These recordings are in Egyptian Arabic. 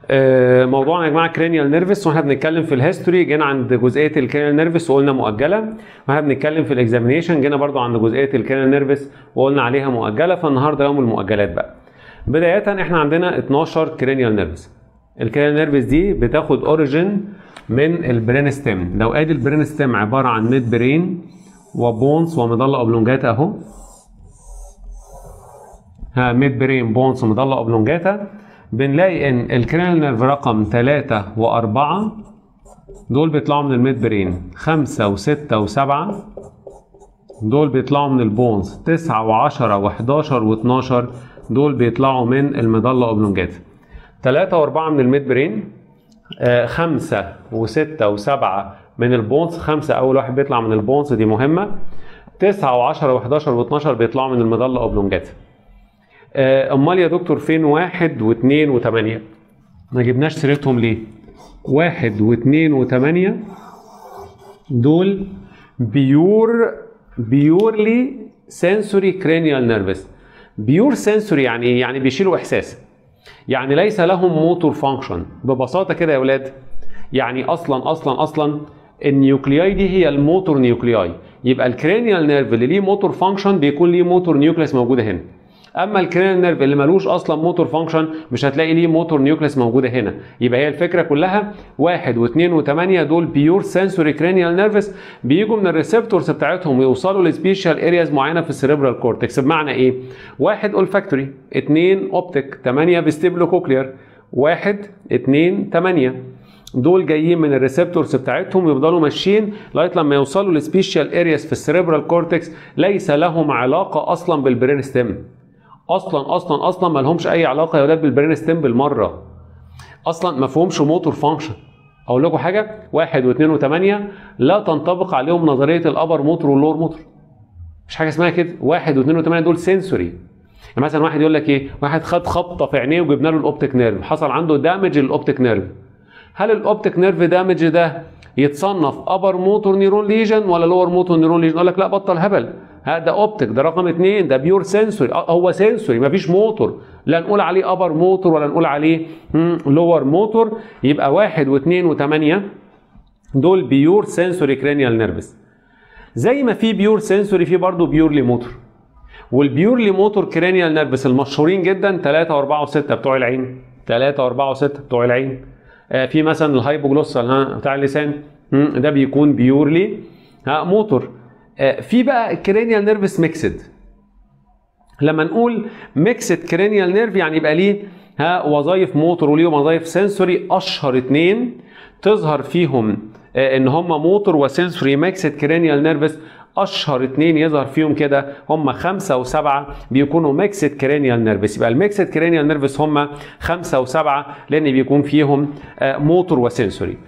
آه، موضوعنا يا جماعه كرينيال نيرفس واحنا بنتكلم في الهيستوري جينا عند جزئيه الكرينيال نيرفس وقلنا مؤجله واحنا بنتكلم في الاكزامينيشن جينا برضو عند جزئيه الكرينيال نيرفس وقلنا عليها مؤجله فالنهارده يوم المؤجلات بقى بدايه احنا عندنا 12 كرينيال نيرفس الكرينيال نيرفس دي بتاخد اوريجين من البرين ستيم لو ادي البرين ستيم عباره عن ميد برين وبونز ومضله اوبلونجاتا اهو ها ميد برين بونز ومضله اوبلونجاتا بنلاقي ان الكرينال نيرف رقم 3 و4 دول بيطلعوا من الميد برين 5 و6 و7 دول بيطلعوا من البونز 9 و10 و11 و12 دول بيطلعوا من المضله اوبلونجاتا 3 و4 من الميد برين 5 و6 و7 من البونز 5 اول واحد بيطلع من البونز دي مهمه 9 و10 و11 و12 بيطلعوا من المضله اوبلونجاتا امال يا دكتور فين واحد واثنين وثمانية ما جبناش سيرتهم ليه واحد واثنين وثمانية دول بيور بيورلي سنسوري كرينيال نيرفس بيور سنسوري يعني ايه يعني بيشيلوا احساس يعني ليس لهم موتور فانكشن ببساطه كده يا اولاد يعني اصلا اصلا اصلا النيوكلياي دي هي الموتور نيوكلياي يبقى الكرينيال نيرف اللي ليه موتور فانكشن بيكون ليه موتور نيوكليس موجوده هنا اما الكرينال نيرف اللي ملوش اصلا موتور فانكشن مش هتلاقي ليه موتور نيوكليس موجوده هنا يبقى هي الفكره كلها واحد واثنين وثمانيه دول بيور سنسوري كرينيال نيرفس بيجوا من الريسبتورز بتاعتهم ويوصلوا لسبيشال ارياز معينه في السيريبرال كورتكس بمعنى ايه؟ واحد اولفاكتوري اثنين اوبتيك ثمانيه فيستيبلو كوكلير واحد اثنين ثمانيه دول جايين من الريسبتورز بتاعتهم ويفضلوا ماشيين لغايه لما يوصلوا لسبيشال ارياز في السيريبرال كورتكس ليس لهم علاقه اصلا بالبرين ستيم اصلا اصلا اصلا ما لهمش اي علاقه يا ولاد بالبرين ستيم بالمره اصلا ما فيهمش موتور فانكشن اقول لكم حاجه واحد واثنين وثمانيه لا تنطبق عليهم نظريه الابر موتور واللور موتور مش حاجه اسمها كده واحد واثنين وثمانيه دول سنسوري يعني مثلا واحد يقول لك ايه واحد خد خبطه في عينيه وجبنا له الاوبتيك نيرف حصل عنده دامج للاوبتيك نيرف هل الاوبتيك نيرف دامج ده يتصنف ابر موتور نيرون ليجن ولا لور موتور نيرون ليجن يقول لك لا بطل هبل ها ده اوبتيك ده رقم اثنين ده بيور سنسوري هو سنسوري مفيش موتور لا نقول عليه ابر موتور ولا نقول عليه لور موتور يبقى واحد واثنين وثمانية دول بيور سنسوري كرينيال نيرفس زي ما في بيور سنسوري في برضه بيورلي موتور والبيورلي موتور كرينيال نيرفس المشهورين جدا 3 و4 و6 بتوع العين 3 و4 و6 بتوع العين آه في مثلا الهايبوجلوسال ها بتاع اللسان ده بيكون بيورلي ها موتور في بقى كرينيال نيرفس ميكسد لما نقول ميكسد كرينيال نيرف يعني يبقى ليه ها وظائف موتور وليه وظائف سنسوري اشهر اتنين تظهر فيهم ان هم موتور وسنسوري ميكسد كرينيال نيرفس اشهر اتنين يظهر فيهم كده هم خمسة وسبعة بيكونوا ميكسد كرينيال نيرفس يبقى الميكسد كرينيال نيرفس هم خمسة وسبعة لان بيكون فيهم موتور وسنسوري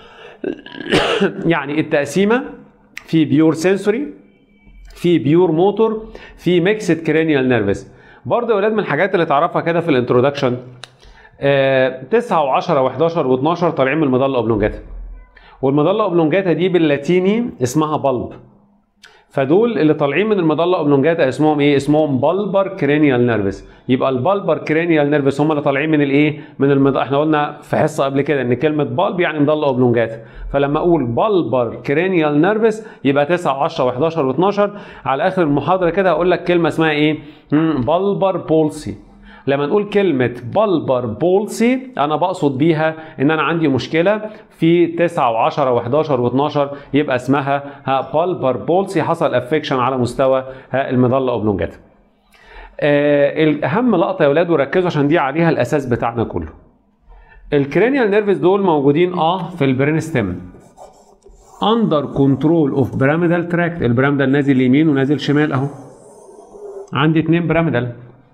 يعني التقسيمه في بيور سنسوري في بيور موتور في ميكسد كرينيال نيرفس برضه يا ولاد من الحاجات اللي تعرفها كده في الانترودكشن 9 و10 و11 و12 طالعين من المضله اوبلونجاتا والمضله اوبلونجاتا دي باللاتيني اسمها بلب فدول اللي طالعين من المضله اوبلونجاتا اسمهم ايه؟ اسمهم بلبر كرينيال نيرفس يبقى البلبر كرينيال نيرفس هم اللي طالعين من الايه؟ من المض... احنا قلنا في حصه قبل كده ان كلمه بلب يعني مضله اوبلونجاتا فلما اقول بلبر كرينيال نيرفس يبقى 9 و10 و11 و12 على اخر المحاضره كده هقول لك كلمه اسمها ايه؟ بلبر بولسي لما نقول كلمة بلبر بولسي أنا بقصد بيها إن أنا عندي مشكلة في 9 و10 و11 و12 يبقى اسمها ها بلبر بولسي حصل افكشن على مستوى ها المظلة أوبلونجاتا. آه الأهم لقطة يا ولاد وركزوا عشان دي عليها الأساس بتاعنا كله. الكرينيال نيرفز دول موجودين اه في البرين ستيم. اندر كنترول اوف بيراميدال تراكت البيراميدال نازل يمين ونازل شمال اهو. عندي اتنين بيراميدال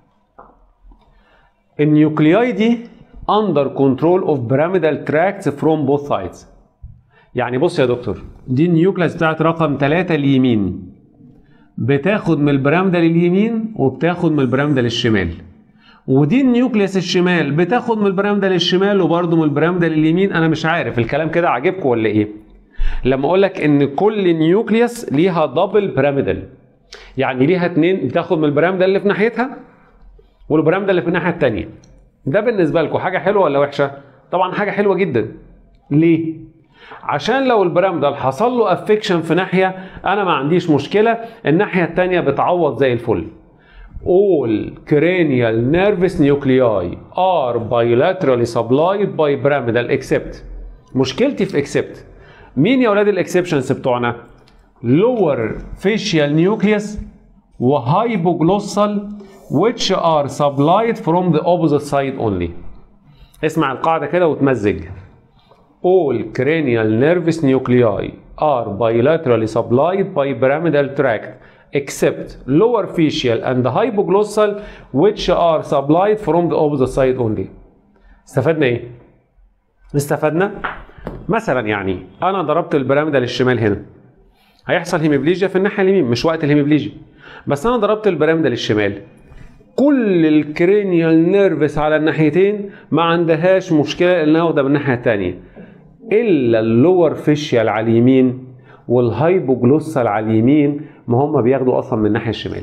النيوكلياي دي under control of pyramidal tracts from both sides يعني بص يا دكتور دي النيوكليس بتاعت رقم 3 اليمين بتاخد من البيراميدال اليمين وبتاخد من البيراميدال الشمال ودي النيوكليس الشمال بتاخد من البيراميدال الشمال وبرده من البيراميدال اليمين انا مش عارف الكلام كده عاجبكم ولا ايه لما اقول لك ان كل نيوكليوس ليها دبل بيراميدال يعني ليها اتنين بتاخد من البيراميدال اللي في ناحيتها والبيراميدال اللي في الناحيه الثانيه ده بالنسبه لكم حاجه حلوه ولا وحشه طبعا حاجه حلوه جدا ليه عشان لو البرامدل حصل له افكشن في ناحيه انا ما عنديش مشكله الناحيه الثانيه بتعوض زي الفل all cranial nervous nuclei are bilaterally supplied by pyramidal except مشكلتي في except مين يا اولاد الاكسبشنز بتوعنا lower facial nucleus وهايبوجلوسال which are supplied from the opposite side only اسمع القاعدة كده وتمزج all cranial nervous nuclei are bilaterally supplied by pyramidal tract except lower facial and hypoglossal which are supplied from the opposite side only استفدنا ايه؟ استفدنا مثلا يعني انا ضربت البيراميدال الشمال هنا هيحصل هيميبليجيا في الناحيه اليمين مش وقت الهيميبليجيا بس انا ضربت البيراميدال الشمال كل الكرينيال نيرفس على الناحيتين ما عندهاش مشكله انها واخده من الناحيه الثانيه الا اللور فيشيال على اليمين والهايبوجلوسال على اليمين ما هم بياخدوا اصلا من الناحيه الشمال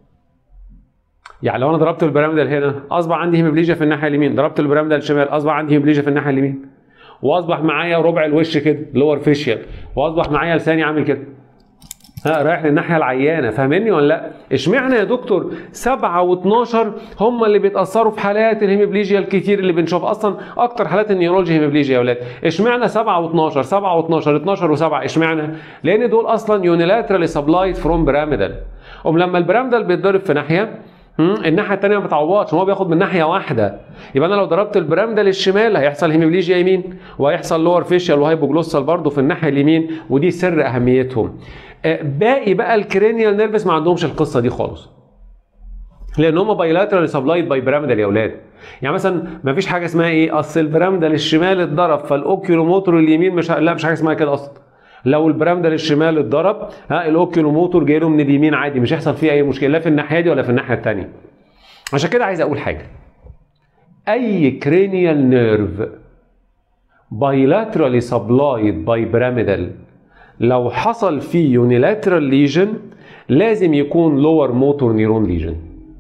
يعني لو انا ضربت البيراميدال هنا اصبح عندي هيموبليجيا في الناحيه اليمين ضربت البيراميدال الشمال اصبح عندي هيموبليجيا في الناحيه اليمين واصبح معايا ربع الوش كده لور فيشيال واصبح معايا لساني عامل كده ها رايح للناحيه العيانه فاهمني ولا لا؟ اشمعنى يا دكتور 7 و12 هم اللي بيتاثروا في حالات الهيموبليجيا الكتير اللي بنشوفها اصلا اكتر حالات النيورولوجي هيموبليجيا يا اولاد اشمعنى 7 و12 7 و12 12 و7 اشمعنى؟ لان دول اصلا يونيلاترالي سبلايد فروم بيراميدال ام لما البيراميدال بيتضرب في ناحيه الناحيه الثانيه ما بتعوضش هو بياخد من ناحيه واحده يبقى انا لو ضربت البيراميدال الشمال هيحصل هيموبليجيا يمين وهيحصل لور فيشيال وهايبوجلوسال برضه في الناحيه اليمين ودي سر اهميتهم باقي بقى الكرينيال نيرفس ما عندهمش القصه دي خالص لان هم بايلاترال سبلايد باي بيراميدال يا اولاد يعني مثلا ما فيش حاجه اسمها ايه اصل البيراميدال الشمال اتضرب فالاوكيولوموتور اليمين مش لا مش حاجه اسمها كده اصلا لو البيراميدال الشمال اتضرب ها الاوكيولوموتور جاي له من اليمين عادي مش هيحصل فيه اي مشكله لا في الناحيه دي ولا في الناحيه الثانيه عشان كده عايز اقول حاجه اي كرينيال نيرف بايلاترالي سبلايد باي بيراميدال لو حصل فيه يونيلاترال ليجن لازم يكون لور موتور نيرون ليجن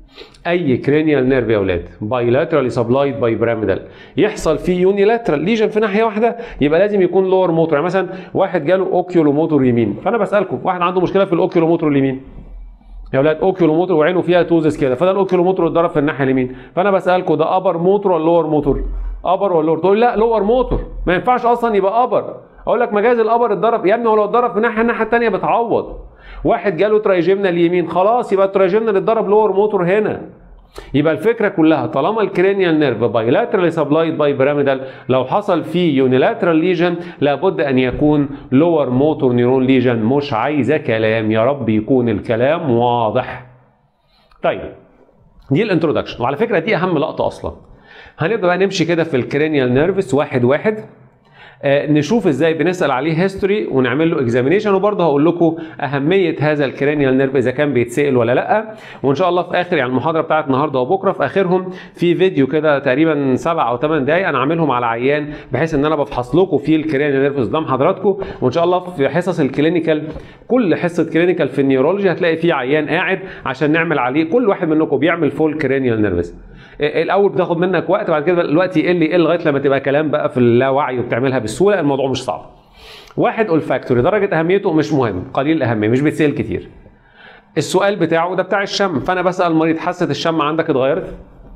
اي كرينيال نيرف يا اولاد بايلاترالي سبلايد باي بيراميدال يحصل فيه يونيلاترال ليجن في ناحيه واحده يبقى لازم يكون لور موتور يعني مثلا واحد جاله اوكيولو موتور يمين فانا بسالكم واحد عنده مشكله في الاوكيولو موتور اليمين يا اولاد اوكيولو موتور وعينه فيها توزس كده فده الاوكيولو موتور اتضرب في الناحيه اليمين فانا بسالكم ده ابر موتور ولا لور موتور ابر ولا لور تقول لا لور موتور ما ينفعش اصلا يبقى ابر اقول لك مجاز الابر اتضرب يا ابني هو لو اتضرب في ناحيه الناحيه الثانيه بتعوض واحد جاله ترايجيمنا اليمين خلاص يبقى الترايجيمنا اللي اتضرب لور موتور هنا يبقى الفكره كلها طالما الكرينيال نيرف بايلاترالي سبلايد باي بيراميدال لو حصل فيه يونيلاترال ليجن لابد ان يكون لور موتور نيرون ليجن مش عايزه كلام يا رب يكون الكلام واضح طيب دي الانترودكشن وعلى فكره دي اهم لقطه اصلا هنبدا بقى نمشي كده في الكرينيال نيرفس واحد واحد آه نشوف ازاي بنسال عليه هيستوري ونعمل له اكزامينيشن وبرضه هقول لكم اهميه هذا الكرينيال نيرف اذا كان بيتسال ولا لا وان شاء الله في اخر يعني المحاضره بتاعت النهارده وبكره في اخرهم في فيديو كده تقريبا سبع او ثمان دقائق انا عاملهم على عيان بحيث ان انا بفحص لكم فيه الكرينيال نيرف قدام حضراتكم وان شاء الله في حصص الكلينيكال كل حصه كلينيكال في النيورولوجي هتلاقي فيه عيان قاعد عشان نعمل عليه كل واحد منكم بيعمل فول كرينيال نيرفس الاول بتاخد منك وقت بعد كده الوقت يقل يقل لغايه لما تبقى كلام بقى في اللاوعي وبتعملها بالسهوله الموضوع مش صعب. واحد اولفاكتوري درجه اهميته مش مهم قليل الاهميه مش بيتسال كتير. السؤال بتاعه ده بتاع الشم فانا بسال المريض حاسه الشم عندك اتغيرت؟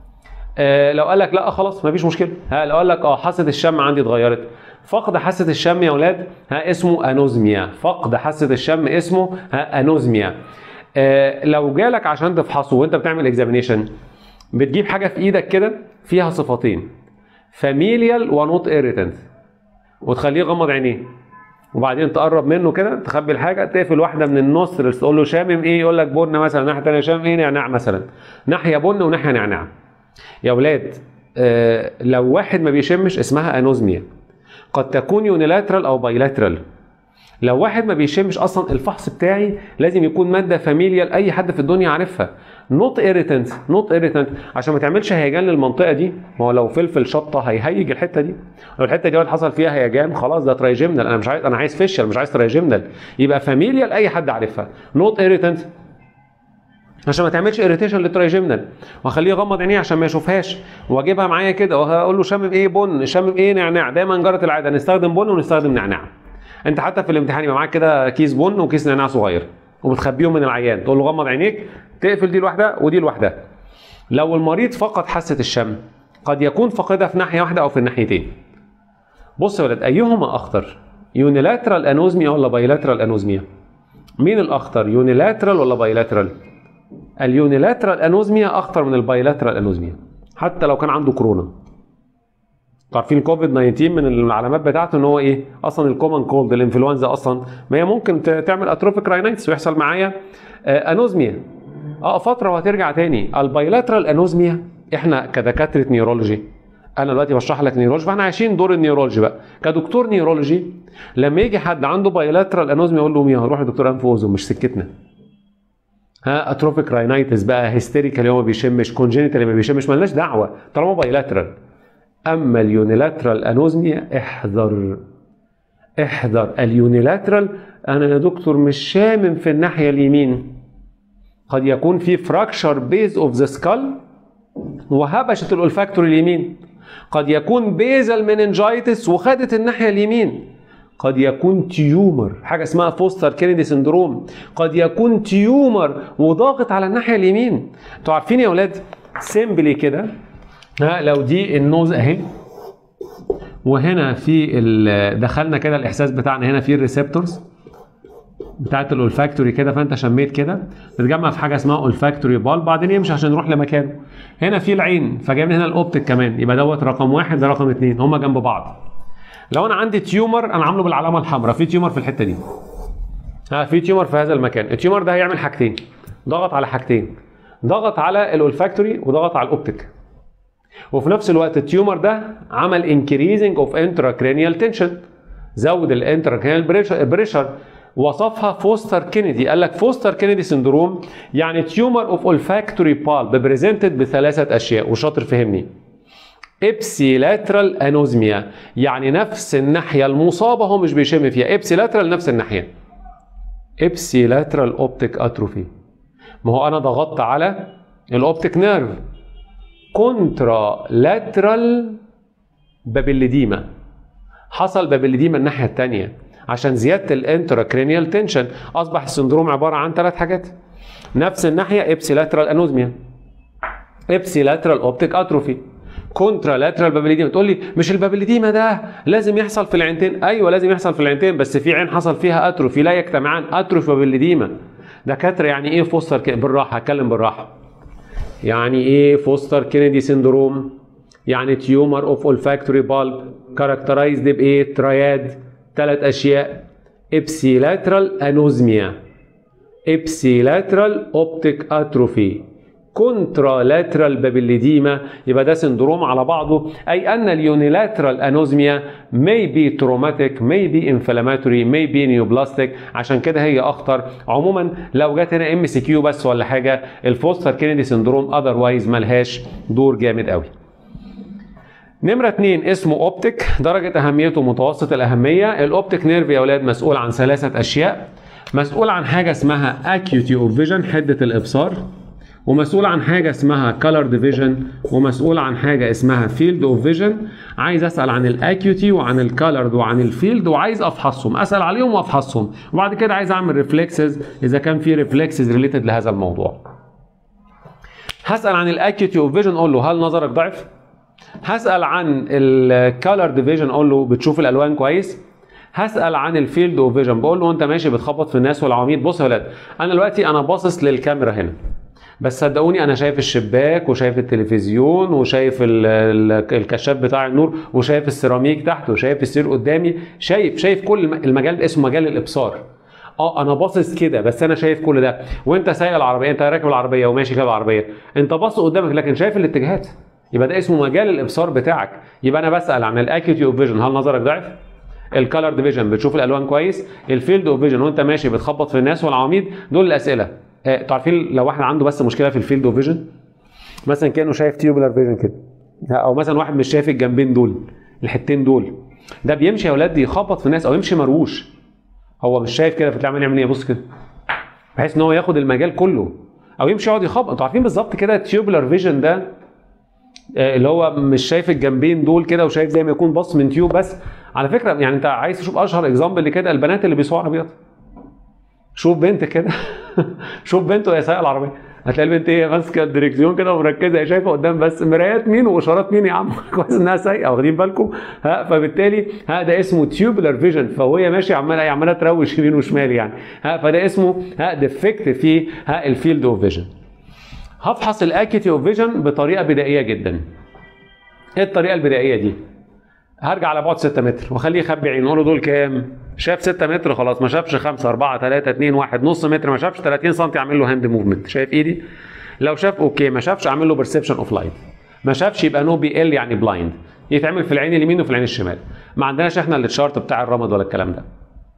آه لو قال لك لا خلاص مفيش مشكله ها لو قال لك اه حاسه الشم عندي اتغيرت فقد حاسه الشم يا اولاد ها اسمه انوزميا فقد حاسه الشم اسمه ها انوزميا آه لو جالك عشان تفحصه وانت بتعمل اكزامينيشن بتجيب حاجه في ايدك كده فيها صفتين فاميليال ونوت ايريتنت وتخليه يغمض عينيه وبعدين تقرب منه كده تخبي الحاجه تقفل واحده من النص تقول له شامم ايه يقول لك بن مثلا ناحيه ثانيه شامم ايه نعناع مثلا ناحيه بن وناحيه نعناع يا اولاد آه لو واحد ما بيشمش اسمها انوزميا قد تكون يونيلاترال او بايلاترال لو واحد ما بيشمش اصلا الفحص بتاعي لازم يكون ماده فاميليال اي حد في الدنيا عارفها نوت ايريتنت نوت ايريتنت عشان ما تعملش هيجان للمنطقه دي ما هو لو فلفل شطه هيهيج الحته دي لو الحته دي حصل فيها هيجان خلاص ده ترايجيمنال انا مش عايز انا عايز فيشل مش عايز ترايجيمنال يبقى فاميليال اي حد عارفها نوت ايريتنت عشان ما تعملش اريتيشن للترايجيمنال واخليه يغمض عينيه عشان ما يشوفهاش واجيبها معايا كده واقول له شمم ايه بن شمم ايه نعناع دايما جرت العاده نستخدم بن ونستخدم نعناع انت حتى في الامتحان يبقى معاك كده كيس بن وكيس نعناع صغير وبتخبيهم من العيان تقول له غمض عينيك تقفل دي لوحدها ودي لوحدها لو المريض فقد حاسه الشم قد يكون فاقدها في ناحيه واحده او في الناحيتين بص يا ولاد ايهما اخطر يونيلاترال انوزميا ولا بايلاترال انوزميا مين الاخطر يونيلاترال ولا بايلاترال اليونيلاترال انوزميا اخطر من البايلاترال انوزميا حتى لو كان عنده كورونا عارفين كوفيد 19 من العلامات بتاعته ان هو ايه اصلا الكومن كولد الانفلونزا اصلا ما هي ممكن تعمل اتروفيك راينايتس ويحصل معايا انوزميا اه فتره وهترجع تاني البايلاترال انوزميا احنا كدكاتره نيورولوجي انا دلوقتي بشرح لك نيورولوجي فاحنا عايشين دور النيورولوجي بقى كدكتور نيورولوجي لما يجي حد عنده بايلاترال انوزميا يقول له مين هروح لدكتور انف واذن مش سكتنا ها اتروفيك راينايتس بقى هيستيريكال هو ما بيشمش كونجينيتال ما بيشمش مالناش دعوه طالما بايلاترال اما اليونيلاترال انوزميا احذر احذر اليونيلاترال انا يا دكتور مش شامم في الناحيه اليمين قد يكون في فراكشر بيز اوف ذا سكال وهبشت الالفاكتور اليمين قد يكون بيزل مننجايتس وخدت الناحيه اليمين قد يكون تيومر حاجه اسمها فوستر كينيدي سندروم قد يكون تيومر وضاغط على الناحيه اليمين انتوا عارفين يا اولاد سيمبلي كده ها لو دي النوز اهي وهنا في دخلنا كده الاحساس بتاعنا هنا في الريسبتورز بتاعت الاولفاكتوري كده فانت شميت كده تتجمع في حاجه اسمها اولفاكتوري بال بعدين يمشي عشان يروح لمكانه هنا في العين فجايبين هنا الاوبتيك كمان يبقى دوت رقم واحد ده رقم اثنين هما جنب بعض لو انا عندي تيومر انا عامله بالعلامه الحمراء في تيومر في الحته دي ها في تيومر في هذا المكان التيومر ده هيعمل حاجتين ضغط على حاجتين ضغط على الاولفاكتوري وضغط على الاوبتيك وفي نفس الوقت التيومر ده عمل انكريزنج اوف انتراكرينيال تنشن زود الانتراكرينيال بريشر وصفها فوستر كينيدي قال لك فوستر كينيدي سندروم يعني تيومر اوف اولفاكتوري بالب بريزنتد بثلاثه اشياء وشاطر فهمني ابسيلاترال انوزميا يعني نفس الناحيه المصابه هو مش بيشم فيها ابسيلاترال نفس الناحيه ابسيلاترال اوبتيك اتروفي ما هو انا ضغطت على الاوبتيك نيرف كونترا لاترال بابيليديما حصل بابيليديما الناحيه الثانيه عشان زياده الانتراكرينيال تنشن اصبح السندروم عباره عن ثلاث حاجات نفس الناحيه ابسيلاترال انوزميا ابسيلاترال اوبتيك اتروفي كونترا لاترال بابيليديما تقول لي مش البابيليديما ده لازم يحصل في العينتين ايوه لازم يحصل في العينتين بس في عين حصل فيها اتروفي لا يجتمعان اتروفي وبابيليديما دكاتره يعني ايه فوستر بالراحه هتكلم بالراحه يعني ايه فوستر كينيدي سندروم يعني تيومر اوف اولفاكتوري بالب كاركترايزد بايه ترياد ثلاث اشياء ابسيلاترال انوزميا ابسيلاترال اوبتيك اتروفي كونترالاترال بابيليديما يبقى ده سندروم على بعضه اي ان اليونيلاترال انوزميا may be traumatic may be inflammatory may be neoplastic عشان كده هي اخطر عموما لو جت هنا ام سي كيو بس ولا حاجه الفوستر كينيدي سندروم اذروايز ملهاش دور جامد قوي نمرة اتنين اسمه اوبتيك درجة اهميته متوسط الاهمية الاوبتيك نيرف يا اولاد مسؤول عن ثلاثة اشياء مسؤول عن حاجة اسمها acuity of vision حدة الابصار ومسؤول عن حاجة اسمها color division ومسؤول عن حاجة اسمها field of vision عايز اسأل عن الاكيوتي وعن الكالرد وعن الفيلد وعايز افحصهم اسأل عليهم وافحصهم وبعد كده عايز اعمل ريفلكسز اذا كان في ريفلكسز ريليتد لهذا الموضوع هسأل عن الاكيوتي اوف فيجن اقول له هل نظرك ضعف هسأل عن الكالر ديفيجن اقول له بتشوف الالوان كويس هسأل عن الفيلد اوف فيجن بقول له انت ماشي بتخبط في الناس والعواميد بص يا ولاد انا دلوقتي انا باصص للكاميرا هنا بس صدقوني انا شايف الشباك وشايف التلفزيون وشايف ال ال الكشاف بتاع النور وشايف السيراميك تحت وشايف السير قدامي شايف شايف كل المجال ده اسمه مجال الابصار اه انا باصص كده بس انا شايف كل ده وانت سايق العربيه انت راكب العربيه وماشي كده العربيه انت باصص قدامك لكن شايف الاتجاهات يبقى ده اسمه مجال الابصار بتاعك يبقى انا بسال عن الاكيوتي اوف فيجن هل نظرك ضعف الكالر ديفيجن بتشوف الالوان كويس الفيلد اوف فيجن وانت ماشي بتخبط في الناس والعواميد دول الاسئله آه تعرفين لو واحد عنده بس مشكله في الفيلد اوف فيجن مثلا كانه شايف تيوبولار فيجن كده او مثلا واحد مش شايف الجنبين دول الحتتين دول ده بيمشي يا اولاد يخبط في الناس او يمشي مروش هو مش شايف كده فتلاقيه عمال يعمل ايه بص كده بحيث ان هو ياخد المجال كله او يمشي يقعد يخبط انتوا عارفين بالظبط كده التيوبولار فيجن ده آه، اللي هو مش شايف الجنبين دول كده وشايف زي ما يكون باص من تيوب بس على فكره يعني انت عايز تشوف اشهر اكزامبل لكده البنات اللي بيسوقوا عربيات شوف بنت كده شوف بنت وهي سايقه العربيه هتلاقي البنت ايه ماسكه الدريكسيون كده ومركزه هي شايفه قدام بس مرايات مين واشارات مين يا عم كويس انها سايقه واخدين بالكم ها فبالتالي ها ده اسمه تيوبولار فيجن فهي ماشيه عماله عماله تروش يمين وشمال يعني ها فده اسمه ها ديفكت في ها الفيلد اوف فيجن هفحص الاكيتي اوف فيجن بطريقه بدائيه جدا ايه الطريقه البدائيه دي هرجع على بعد 6 متر واخليه يخبي عينه اقول له دول كام شاف 6 متر خلاص ما شافش 5 4 3 2 1 نص متر ما شافش 30 سم اعمل له هاند موفمنت شايف ايدي لو شاف اوكي ما شافش اعمل له بيرسبشن اوف لايت ما شافش يبقى نو بي ال يعني بلايند يتعمل في العين اليمين وفي العين الشمال ما عندناش احنا التشارت بتاع الرمد ولا الكلام ده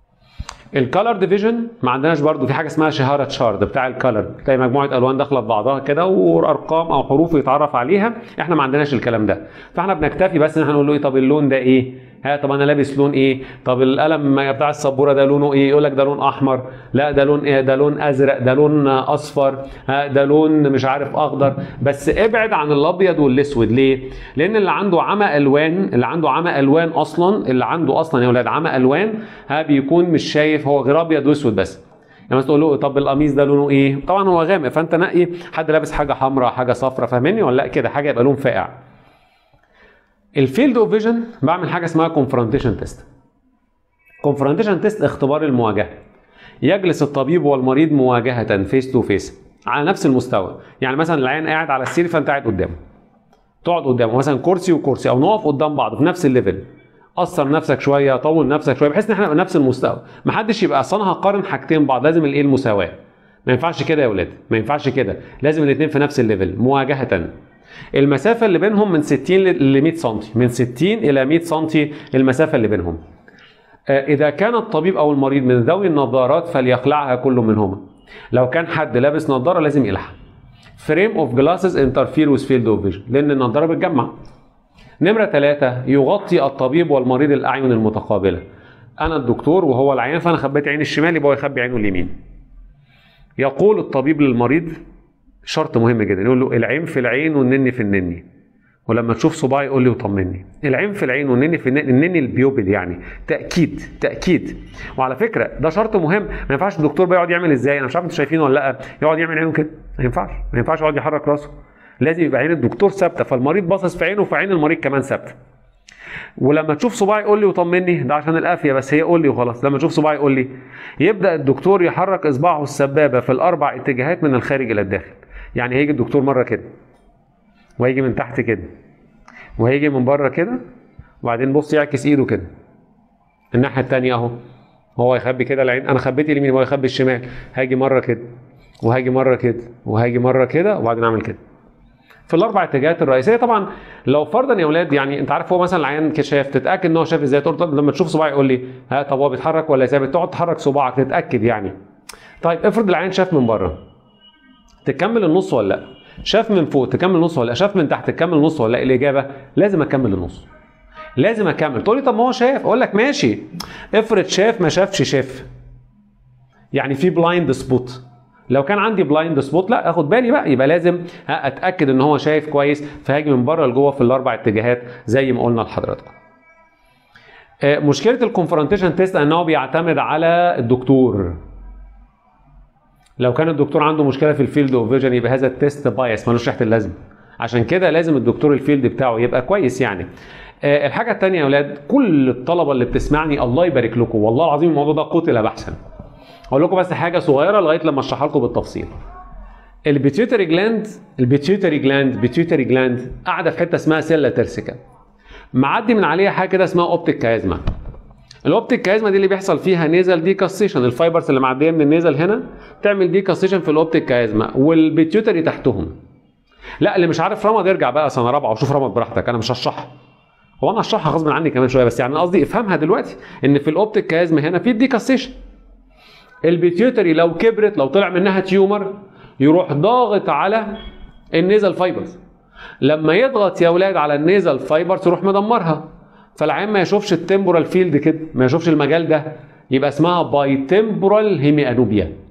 الكالر ديفيجن ما عندناش برضو في حاجه اسمها شهاره شارد بتاع الكالر تلاقي مجموعه الوان داخله في بعضها كده وارقام او حروف يتعرف عليها احنا ما عندناش الكلام ده فاحنا بنكتفي بس ان احنا نقول له ايه طب اللون ده ايه ها طب انا لابس لون ايه طب القلم بتاع السبوره ده لونه ايه يقول لك ده لون احمر لا ده لون ايه ده لون ازرق ده لون اصفر ها ده لون مش عارف اخضر بس ابعد عن الابيض والاسود ليه لان اللي عنده عمى الوان اللي عنده عمى الوان اصلا اللي عنده اصلا يا اولاد عمى الوان ها بيكون مش شايف هو غير ابيض واسود بس يعني مثلا تقول له طب القميص ده لونه ايه طبعا هو غامق فانت نقي حد لابس حاجه حمراء حاجه صفراء فاهمني ولا لا كده حاجه يبقى لون فاقع الفيلد اوف فيجن بعمل حاجه اسمها كونفرونتيشن تيست كونفرونتيشن تيست اختبار المواجهه يجلس الطبيب والمريض مواجهه فيس تو فيس على نفس المستوى يعني مثلا العيان قاعد على السرير فانت قاعد قدامه تقعد قدامه مثلا كرسي وكرسي او نقف قدام بعض في نفس الليفل قصر نفسك شويه طول نفسك شويه بحيث ان احنا نبقى نفس المستوى ما حدش يبقى اصل انا هقارن حاجتين بعض لازم الايه المساواه ما ينفعش كده يا ولاد ما ينفعش كده لازم الاثنين في نفس الليفل مواجهه المسافه اللي بينهم من 60 ل 100 سم من 60 الى 100 سم المسافه اللي بينهم اذا كان الطبيب او المريض من ذوي النظارات فليخلعها كل منهما لو كان حد لابس نظاره لازم يقلعها فريم اوف جلاسز انترفير وذ فيلد اوف فيجن لان النظاره بتجمع نمرة ثلاثة يغطي الطبيب والمريض الأعين المتقابلة أنا الدكتور وهو العيان فأنا خبيت عين الشمال يبقى هو يخبي عينه اليمين يقول الطبيب للمريض شرط مهم جدا يقول له العين في العين والنني في النني ولما تشوف صباعي قول لي وطمني العين في العين والنني في النني النني البيوبل يعني تاكيد تاكيد وعلى فكره ده شرط مهم ما ينفعش الدكتور بقى يقعد يعمل ازاي انا مش عارف انتوا شايفينه ولا لا يقعد يعمل عينه كده ما ينفعش ما ينفعش يقعد يحرك راسه لازم يبقى عين الدكتور ثابته فالمريض باصص في عينه وفي عين المريض كمان ثابته ولما تشوف صباعي قول لي وطمني ده عشان القافيه بس هي قول لي وخلاص لما تشوف صباعي قول لي يبدا الدكتور يحرك اصبعه السبابه في الاربع اتجاهات من الخارج الى الداخل يعني هيجي الدكتور مره كده وهيجي من تحت كده وهيجي من بره كده وبعدين بص يعكس ايده كده الناحيه الثانيه اهو هو يخبي كده العين انا خبيت اليمين وهو يخبي الشمال هاجي مره كده وهاجي مره كده وهاجي مره كده وبعدين اعمل كده في الاربع اتجاهات الرئيسيه طبعا لو فرضا يا اولاد يعني انت عارف هو مثلا العيان شاف تتاكد ان هو شاف ازاي تقول طب لما تشوف صباعي يقول لي ها طب هو بيتحرك ولا ثابت تقعد تحرك صباعك تتاكد يعني طيب افرض العيان شاف من بره تكمل النص ولا لا شاف من فوق تكمل النص ولا لا شاف من تحت تكمل النص ولا لا الاجابه لازم اكمل النص لازم اكمل تقول لي طب ما هو شاف اقول لك ماشي افرض شاف ما شافش شاف يعني في بلايند سبوت لو كان عندي بلايند سبوت لا اخد بالي بقى يبقى لازم اتاكد ان هو شايف كويس فهاجي من بره لجوه في الاربع اتجاهات زي ما قلنا لحضراتكم مشكله الكونفرونتيشن تيست انه بيعتمد على الدكتور لو كان الدكتور عنده مشكله في الفيلد اوف فيجن يبقى هذا التيست بايس ملوش ريحه اللازمه عشان كده لازم الدكتور الفيلد بتاعه يبقى كويس يعني أه الحاجه الثانيه يا اولاد كل الطلبه اللي بتسمعني الله يبارك لكم والله العظيم الموضوع ده قتل بحثا اقول لكم بس حاجه صغيره لغايه لما اشرحها لكم بالتفصيل البيتيوتري جلاند البيتيوتري جلاند بيتيوتري جلاند قاعده في حته اسمها سيلا ترسيكا معدي من عليها حاجه كده اسمها اوبتيك كازما الاوبتيك كازما دي اللي بيحصل فيها نيزل ديكاستيشن الفايبرز اللي معديه من النيزل هنا تعمل ديكاستيشن في الاوبتيك كازما والبيتيوتري تحتهم لا اللي مش عارف رمض يرجع بقى سنه رابعه وشوف رمض براحتك انا مش هشرحها هو انا هشرحها غصب عني كمان شويه بس يعني قصدي افهمها دلوقتي ان في الاوبتيك كازما هنا في ديكاستيشن البيتيوتري لو كبرت لو طلع منها تيومر يروح ضاغط على النيزل فايبرز لما يضغط يا اولاد على النيزل فايبرز يروح مدمرها فالعين ما يشوفش التمبورال فيلد كده ما يشوفش المجال ده يبقى اسمها باي تمبورال هيمي انوبيا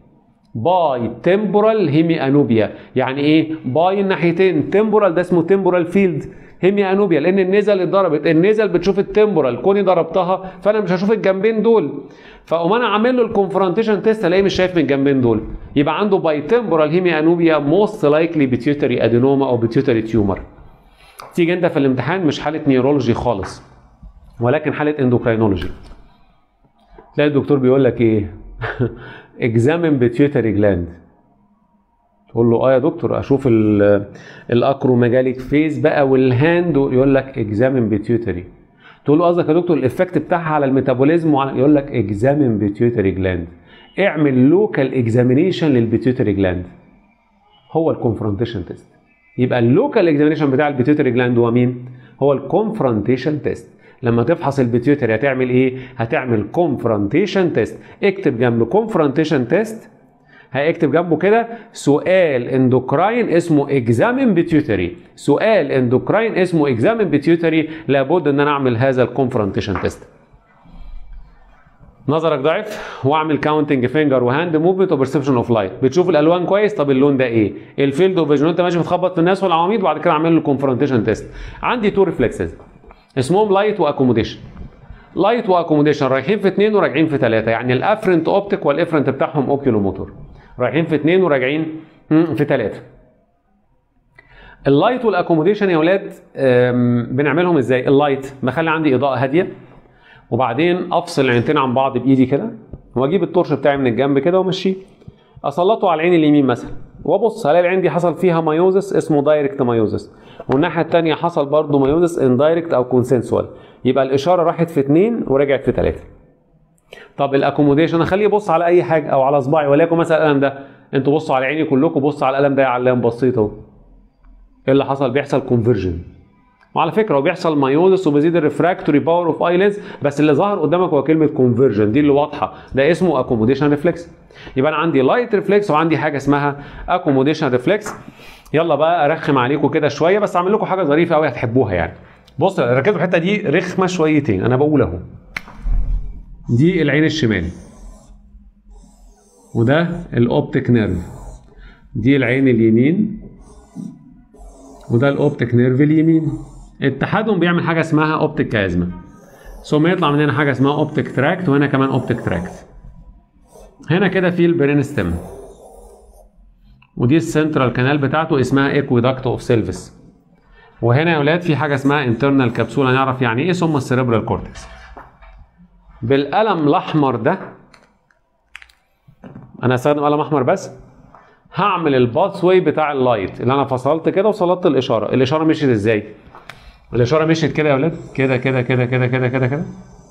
باي تمبورال هيمي انوبيا يعني ايه باي الناحيتين تمبورال ده اسمه تمبورال فيلد هيمي انوبيا لان النزل اتضربت النزل بتشوف التمبورال كوني ضربتها فانا مش هشوف الجنبين دول فاقوم انا عامل له الكونفرونتيشن تيست الاقيه مش شايف من الجنبين دول يبقى عنده باي تمبورال هيمي انوبيا موست لايكلي بيتيوتري ادينوما او بيتيوتري تيومر تيجي انت في الامتحان مش حاله نيورولوجي خالص ولكن حاله اندوكراينولوجي تلاقي الدكتور بيقول لك ايه اكزامن بيتيوتري جلاند تقول له اه يا دكتور اشوف الاكروميجاليك فيز بقى والهاند يقول لك اكزامن بيتيوتري تقول له قصدك يا دكتور الايفكت بتاعها على الميتابوليزم وعلى يقول لك اكزامن بيتيوتري جلاند اعمل لوكال اكزامينيشن للبيتيوتري جلاند هو الكونفرونتيشن تيست يبقى اللوكال اكزامينيشن بتاع البيتيوتري جلاند هو مين هو الكونفرونتيشن تيست لما تفحص البيتيوتري هتعمل ايه هتعمل كونفرونتيشن تيست اكتب جنب كونفرونتيشن تيست هيكتب جنبه كده سؤال اندوكراين اسمه اكزامين بيتيوتري سؤال اندوكراين اسمه اكزامين بيتيوتري لابد ان انا اعمل هذا الكونفرونتيشن تيست نظرك ضعف واعمل كاونتنج فينجر وهاند موفمنت وبرسبشن اوف لايت بتشوف الالوان كويس طب اللون ده ايه الفيلد اوف فيجن انت ماشي بتخبط في الناس والعواميد وبعد كده اعمل له كونفرونتيشن تيست عندي تو ريفلكسز اسمهم لايت واكوموديشن لايت واكوموديشن رايحين في اثنين وراجعين في ثلاثه يعني الافرنت اوبتيك والافرنت بتاعهم اوكيولو موتور رايحين في اثنين وراجعين في ثلاثه اللايت والاكوموديشن يا اولاد بنعملهم ازاي اللايت بخلي عندي اضاءه هاديه وبعدين افصل العينتين عن بعض بايدي كده واجيب التورش بتاعي من الجنب كده وامشيه اسلطه على العين اليمين مثلا وابص الاقي العين دي حصل فيها مايوزس اسمه دايركت مايوزس والناحيه الثانيه حصل برضه مايوزس اندايركت او كونسنسوال يبقى الاشاره راحت في اثنين ورجعت في ثلاثه طب الاكوموديشن اخليه يبص على اي حاجه او على صباعي وليكن مثلا القلم ده انتوا بصوا على عيني كلكم بصوا على القلم ده يا علام بصيت اهو ايه اللي حصل بيحصل كونفرجن وعلى فكره هو بيحصل مايوزس وبيزيد الريفراكتوري باور اوف ايلينز بس اللي ظهر قدامك هو كلمه كونفرجن دي اللي واضحه ده اسمه اكوموديشن ريفلكس يبقى انا عندي لايت ريفلكس وعندي حاجه اسمها اكوموديشن ريفلكس يلا بقى ارخم عليكم كده شويه بس اعمل لكم حاجه ظريفه قوي هتحبوها يعني بص ركزوا في الحته دي رخمه شويتين انا بقول اهو دي العين الشمال وده الاوبتيك نيرف دي العين اليمين وده الاوبتيك نيرف اليمين اتحادهم بيعمل حاجه اسمها اوبتيك كازما ثم يطلع من هنا حاجه اسمها اوبتيك تراكت وهنا كمان اوبتيك تراكت هنا كده في البرين ستيم ودي السنترال كانال بتاعته اسمها اكويدكت اوف سيلفس وهنا يا ولاد في حاجه اسمها انترنال كبسول هنعرف يعني ايه ثم السيريبرال كورتكس بالقلم الاحمر ده انا هستخدم قلم احمر بس هعمل الباث واي بتاع اللايت اللي انا فصلت كده وسلطت الاشاره الاشاره مشيت ازاي الاشاره مشيت كده يا ولاد كده كده كده كده كده كده كده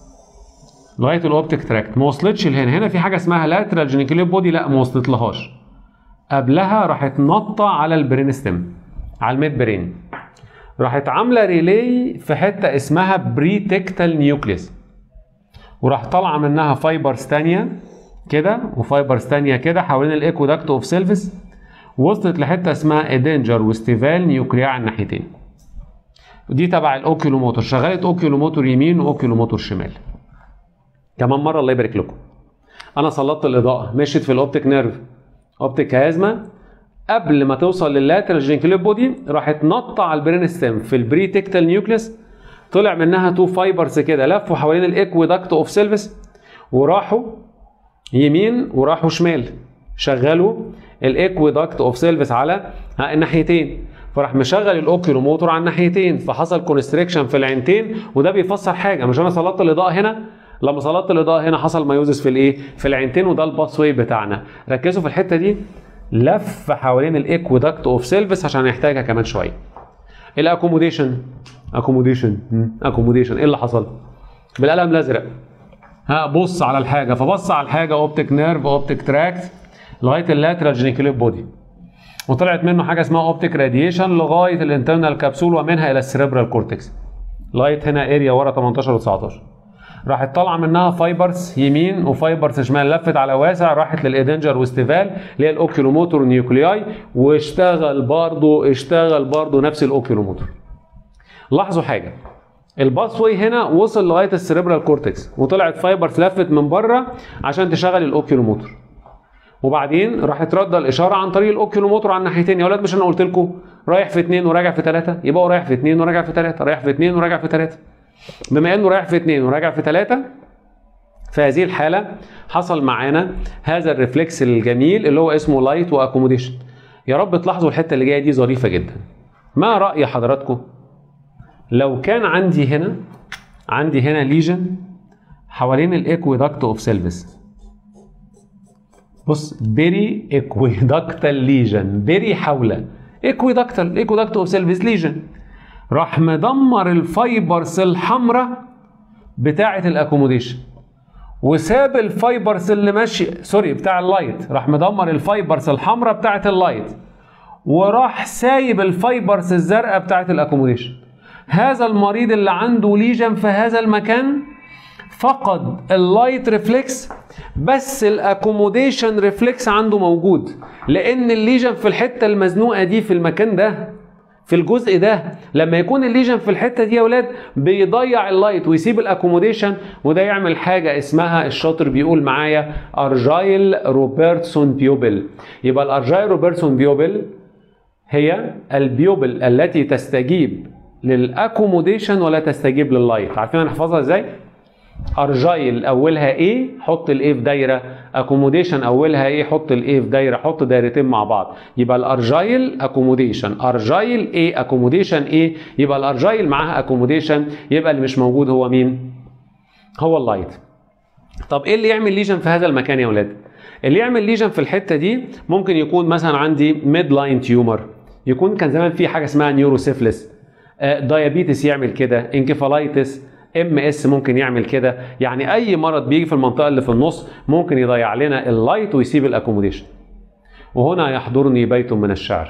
لغايه الاوبتيك تراكت ما وصلتش لهنا هنا في حاجه اسمها لاترال جينيكوليت بودي لا ما وصلت لهاش قبلها راحت نطه على البرين ستيم على الميد برين راحت عامله ريلي في حته اسمها بريتكتال نيوكليس وراح طالعه منها فايبرز ثانيه كده وفايبرز ثانيه كده حوالين الايكوداكت اوف سيلفس وصلت لحته اسمها ادنجر وستيفال نيوكليا على الناحيتين ودي تبع الاوكيلوموتور شغاله اوكيلوموتور يمين واوكيلوموتور شمال كمان مره الله يبارك لكم انا سلطت الاضاءه مشيت في الاوبتيك نيرف اوبتيك كازما قبل ما توصل لللاترال جينكليب بودي راحت نطة على البرين ستيم في البري تكتال نيوكليس طلع منها تو فايبرز كده لفوا حوالين الاكويدكت اوف سيلفس وراحوا يمين وراحوا شمال شغلوا الاكويدكت اوف سيلفس على الناحيتين فراح مشغل الاوكيلوموتور على الناحيتين فحصل كونستريكشن في العينتين وده بيفسر حاجه مش انا سلطت الاضاءه هنا لما سلطت الاضاءه هنا حصل مايوزس في الايه في العينتين وده الباس واي بتاعنا ركزوا في الحته دي لف حوالين الاكويدكت اوف سيلفس عشان يحتاجها كمان شويه الاكوموديشن اكوموديشن اكوموديشن ايه اللي حصل بالقلم الازرق ها بص على الحاجه فبص على الحاجه اوبتيك نيرف اوبتيك تراكت لغايه اللاترال جينيكوليت بودي وطلعت منه حاجه اسمها اوبتيك راديشن لغايه الانترنال كبسول ومنها الى السيريبرال كورتكس لغايه هنا اريا ورا 18 و19 راحت طالعه منها فايبرز يمين وفايبرز شمال لفت على واسع راحت للادنجر واستيفال اللي هي الاوكيلوموتور نيوكلياي واشتغل برضه اشتغل برضه نفس الاوكيلوموتور لاحظوا حاجه الباث واي هنا وصل لغايه السيريبرال كورتكس وطلعت فايبرز لفت من بره عشان تشغل الاوكيلوموتور وبعدين راح ترد الاشاره عن طريق الاوكيولوموتور على الناحيتين يا ولاد مش انا قلت لكم رايح في اثنين وراجع في ثلاثه يبقى هو رايح في اثنين وراجع في ثلاثه رايح في اثنين وراجع في ثلاثه بما انه رايح في اثنين وراجع في ثلاثه في هذه الحاله حصل معانا هذا الريفلكس الجميل اللي هو اسمه لايت واكوموديشن يا رب تلاحظوا الحته اللي جايه دي ظريفه جدا ما راي حضراتكم لو كان عندي هنا عندي هنا ليجن حوالين الاكويدكت اوف سيلفس بص بيري اكويدكتال ليجن بيري حول اكويدكتال اكويدكت اوف سيلفس ليجن راح مدمر الفايبرز الحمراء بتاعه الاكوموديشن وساب الفايبرز اللي ماشي سوري بتاع اللايت راح مدمر الفايبرز الحمراء بتاعه اللايت وراح سايب الفايبرز الزرقاء بتاعه الاكوموديشن هذا المريض اللي عنده ليجن في هذا المكان فقد اللايت ريفلكس بس الاكوموديشن ريفلكس عنده موجود لان الليجن في الحته المزنوقه دي في المكان ده في الجزء ده لما يكون الليجن في الحته دي يا اولاد بيضيع اللايت ويسيب الاكوموديشن وده يعمل حاجه اسمها الشاطر بيقول معايا ارجايل روبرتسون بيوبل يبقى الارجايل روبرتسون بيوبل هي البيوبل التي تستجيب للاكوموديشن ولا تستجيب لللايت عارفين هنحفظها ازاي ارجايل اولها ايه حط الايه في دايره اكوموديشن اولها ايه حط الايه في دايره حط دايرتين مع بعض يبقى الارجايل اكوموديشن ارجايل ايه اكوموديشن ايه يبقى الارجايل معاها اكوموديشن يبقى اللي مش موجود هو مين هو اللايت طب ايه اللي يعمل ليجن في هذا المكان يا ولاد اللي يعمل ليجن في الحته دي ممكن يكون مثلا عندي ميد لاين تيومر يكون كان زمان في حاجه اسمها نيوروسيفلس دايابيتس يعمل كده انكفالايتس ام اس ممكن يعمل كده يعني اي مرض بيجي في المنطقه اللي في النص ممكن يضيع لنا اللايت ويسيب الاكوموديشن وهنا يحضرني بيت من الشعر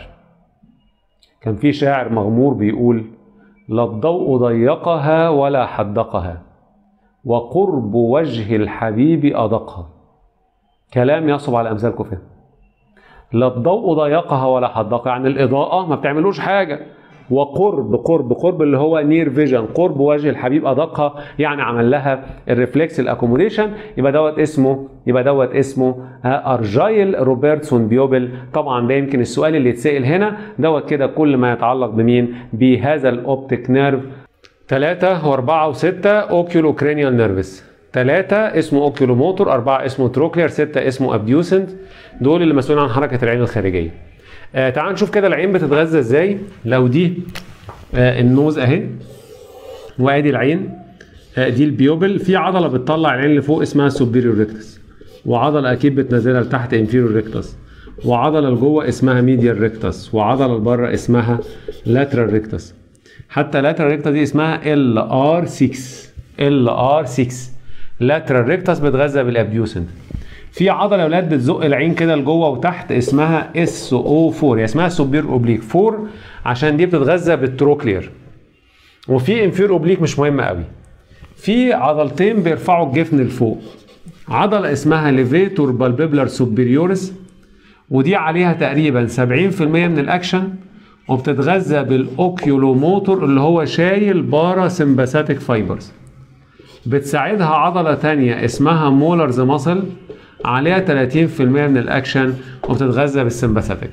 كان في شاعر مغمور بيقول لا الضوء ضيقها ولا حدقها وقرب وجه الحبيب أدقها كلام يصعب على أمثالكم فهم لا الضوء ضيقها ولا حدقها يعني الإضاءة ما بتعملوش حاجة وقرب قرب قرب اللي هو نير فيجن قرب وجه الحبيب ادقها يعني عمل لها الريفلكس الاكوموديشن يبقى دوت اسمه يبقى دوت اسمه ارجايل روبرتسون بيوبل طبعا ده يمكن السؤال اللي يتسال هنا دوت كده كل ما يتعلق بمين بهذا الاوبتيك نيرف 3 و4 و6 اوكيولو كرينيال نيرفس 3 اسمه اوكيولو موتور 4 اسمه تروكلير 6 اسمه ابديوسنت دول اللي مسؤولين عن حركه العين الخارجيه آه تعال نشوف كده العين بتتغذى ازاي لو دي آه النوز اهي وادي العين آه دي البيوبل في عضله بتطلع العين لفوق اسمها سوبيريور ريكتس وعضله اكيد بتنزلها لتحت انفيريور ريكتس وعضله لجوه اسمها ميديال ريكتس وعضله لبره اسمها لاترال ريكتس حتى لاترال ريكتس دي اسمها ال ار 6 ال ار 6 لاترال ريكتس بتغذى بالابديوسنت في عضله يا اولاد بتزق العين كده لجوه وتحت اسمها اس او 4 هي اسمها سوبير اوبليك 4 عشان دي بتتغذى بالتروكلير وفي انفير اوبليك مش مهم قوي في عضلتين بيرفعوا الجفن لفوق عضله اسمها ليفيتور بالبيبلر سوبريورس ودي عليها تقريبا 70% من الاكشن وبتتغذى بالاوكيولوموتور اللي هو شايل بارا سمباثيك فايبرز بتساعدها عضلة تانية اسمها مولرز ماسل عليها 30% من الاكشن وبتتغذى بالسمباثيك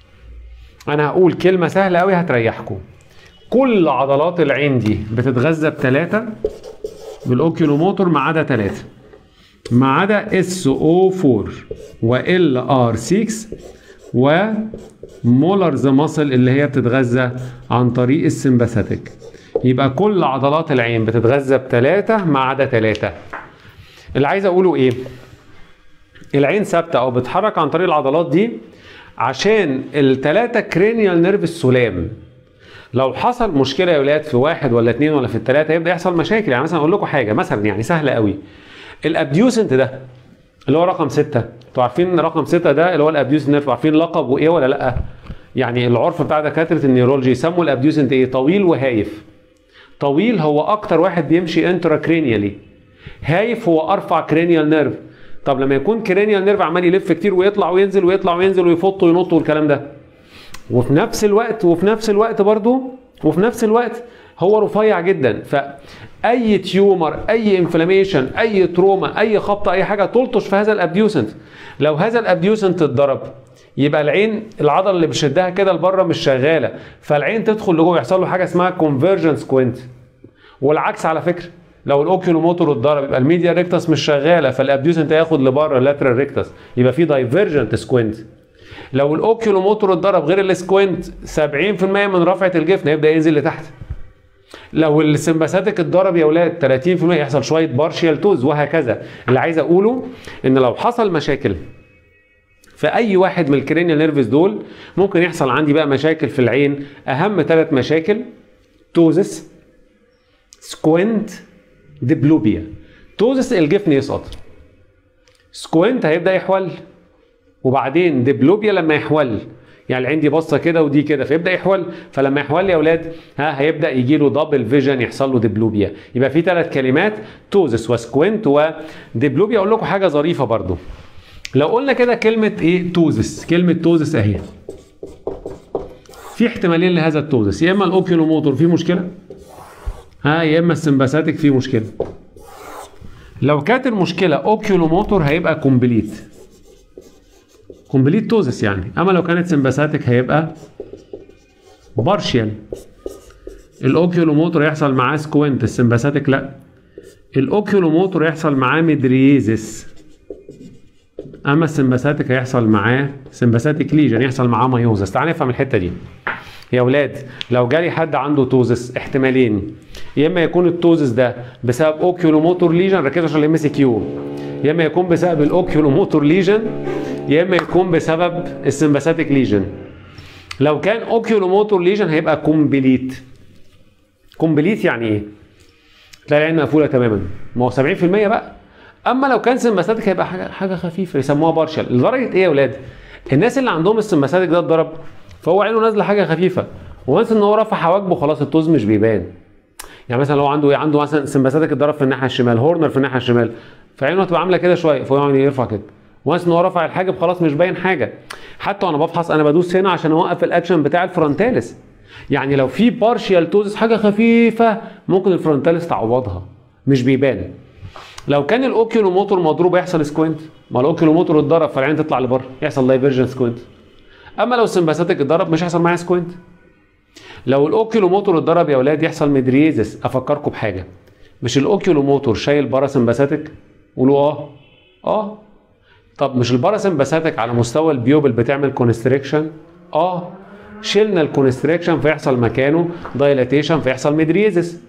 انا هقول كلمة سهلة قوي هتريحكم كل عضلات العين دي بتتغذى بثلاثة بالاوكيولوموتور ما عدا ثلاثة ما عدا اس او 4 وال ار 6 ومولرز ماسل اللي هي بتتغذى عن طريق السمباثيك يبقى كل عضلات العين بتتغذى بثلاثة ما عدا ثلاثة اللي عايز اقوله ايه العين ثابتة او بتتحرك عن طريق العضلات دي عشان الثلاثة كرينيال نيرف السلام لو حصل مشكلة يا ولاد في واحد ولا اتنين ولا في الثلاثة يبدأ يحصل مشاكل يعني مثلا اقول لكم حاجة مثلا يعني سهلة قوي الابديوسنت ده اللي هو رقم ستة انتوا عارفين رقم ستة ده اللي هو الابديوسنت نيرف عارفين لقبه ايه ولا لا يعني العرف بتاع دكاترة النيورولوجي يسموا الابديوسنت ايه طويل وهايف طويل هو اكتر واحد بيمشي انترا كرينيالي هايف هو ارفع كرينيال نيرف طب لما يكون كرينيال نيرف عمال يلف كتير ويطلع وينزل ويطلع وينزل ويفط وينط والكلام ده وفي نفس الوقت وفي نفس الوقت برضو وفي نفس الوقت هو رفيع جدا فاي تيومر اي انفلاميشن اي تروما اي خبطه اي حاجه تلطش في هذا الابديوسنت لو هذا الابديوسنت اتضرب يبقى العين العضله اللي بشدها كده لبره مش شغاله فالعين تدخل لجوه يحصل له حاجه اسمها كونفرجن سكوينت والعكس على فكره لو الاوكيولو موتور اتضرب يبقى الميديا ريكتس مش شغاله فالابديوسنت هياخد لبره اللاترال ريكتس يبقى في دايفرجنت سكوينت لو الاوكيولو موتور اتضرب غير السكوينت 70% من رفعه الجفن هيبدا ينزل لتحت لو السمباثيك اتضرب يا اولاد 30% يحصل شويه بارشيال توز وهكذا اللي عايز اقوله ان لو حصل مشاكل في اي واحد من الكرينيال نيرفز دول ممكن يحصل عندي بقى مشاكل في العين اهم ثلاث مشاكل توزس سكوينت ديبلوبيا توزس الجفن يسقط سكوينت هيبدا يحول وبعدين ديبلوبيا لما يحول يعني العين دي باصه كده ودي كده فيبدا يحول فلما يحول يا اولاد ها هيبدا يجي له دبل فيجن يحصل له ديبلوبيا يبقى في ثلاث كلمات توزس وسكوينت وديبلوبيا اقول لكم حاجه ظريفه برضو لو قلنا كده كلمه ايه توزس كلمه توزس اهي في احتمالين لهذا التوزس يا اما الاوكيولو موتور فيه مشكله ها يا اما السمباثيك فيه مشكله لو كانت المشكله اوكيولو موتور هيبقى كومبليت كومبليت توزس يعني اما لو كانت سمباثيك هيبقى بارشيال الاوكيولو موتور يحصل معاه سكوينت السمباثيك لا الاوكيولو موتور يحصل معاه ميدريزس اما السمباثيك هيحصل معاه سمباثيك ليجن يحصل معاه مايوزس تعال نفهم الحته دي يا اولاد لو جالي حد عنده توزس احتمالين يا اما يكون التوزس ده بسبب اوكيولو موتور ليجن ركزوا عشان الام سي كيو يا اما يكون بسبب الاوكيولو موتور ليجن يا اما يكون بسبب السمباثيك ليجن لو كان اوكيولو موتور ليجن هيبقى كومبليت كومبليت يعني ايه تلاقي العين مقفوله تماما ما هو 70% بقى اما لو كان سمباثيك هيبقى حاجه حاجه خفيفه يسموها بارشل لدرجه ايه يا اولاد الناس اللي عندهم السمباثيك ده اتضرب فهو عينه نازله حاجه خفيفه وانس ان هو رفع حواجبه خلاص التوز مش بيبان يعني مثلا لو عنده عنده مثلا سمباثيك اتضرب في الناحيه الشمال هورنر في الناحيه الشمال فعينه هتبقى عامله كده شويه فهو يعني يرفع كده وانس ان هو رفع الحاجب خلاص مش باين حاجه حتى وانا بفحص انا بدوس هنا عشان اوقف الاكشن بتاع الفرونتاليس يعني لو في بارشيال توزس حاجه خفيفه ممكن الفرونتاليس تعوضها مش بيبان لو كان الاوكيولو موتور مضروب يحصل سكوينت ما الاوكيولو موتور اتضرب فالعين تطلع لبره يحصل دايفرجن سكوينت اما لو السمباثيك اتضرب مش هيحصل معايا سكوينت لو الاوكيولو موتور اتضرب يا اولاد يحصل ميدريزس افكركم بحاجه مش الاوكيولو موتور شايل باراسمباثيك قولوا اه اه طب مش الباراسمباثيك على مستوى البيوبل بتعمل كونستريكشن اه شلنا الكونستريكشن فيحصل مكانه دايلاتيشن فيحصل ميدريزس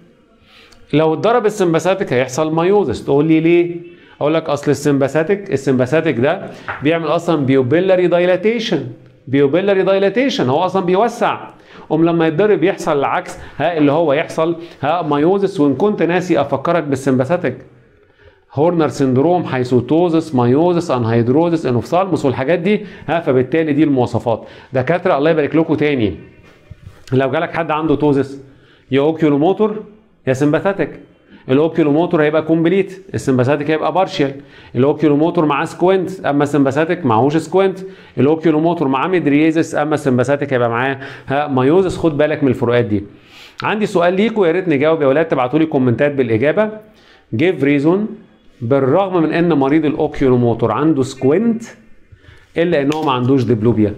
لو اتضرب السمباثيك هيحصل مايوزس تقول لي ليه اقول لك اصل السمباثيك السمباثيك ده بيعمل اصلا بيوبيلاري دايلاتيشن بيوبيلاري دايلاتيشن هو اصلا بيوسع قوم لما يتضرب يحصل العكس ها اللي هو يحصل ها مايوزس وان كنت ناسي افكرك بالسمباثيك هورنر سندروم حيثوتوزس مايوزس انهيدروزس انوفسالموس والحاجات دي ها فبالتالي دي المواصفات دكاتره الله يبارك لكم تاني لو جالك حد عنده توزس يا اوكيولو موتور يا سمباثيك الاوكيولو موتور هيبقى كومبليت السمباثيك هيبقى بارشال الاوكيولو موتور معاه سكوينت اما السمباثيك معهوش سكوينت الاوكيولو موتور معاه ميدريزس اما السمباثيك هيبقى معاه ها مايوزس خد بالك من الفروقات دي عندي سؤال ليكم يا ريت نجاوب يا ولاد تبعتوا لي كومنتات بالاجابه جيف ريزون بالرغم من ان مريض الاوكيولو موتور عنده سكوينت الا ان هو ما عندوش ديبلوبيا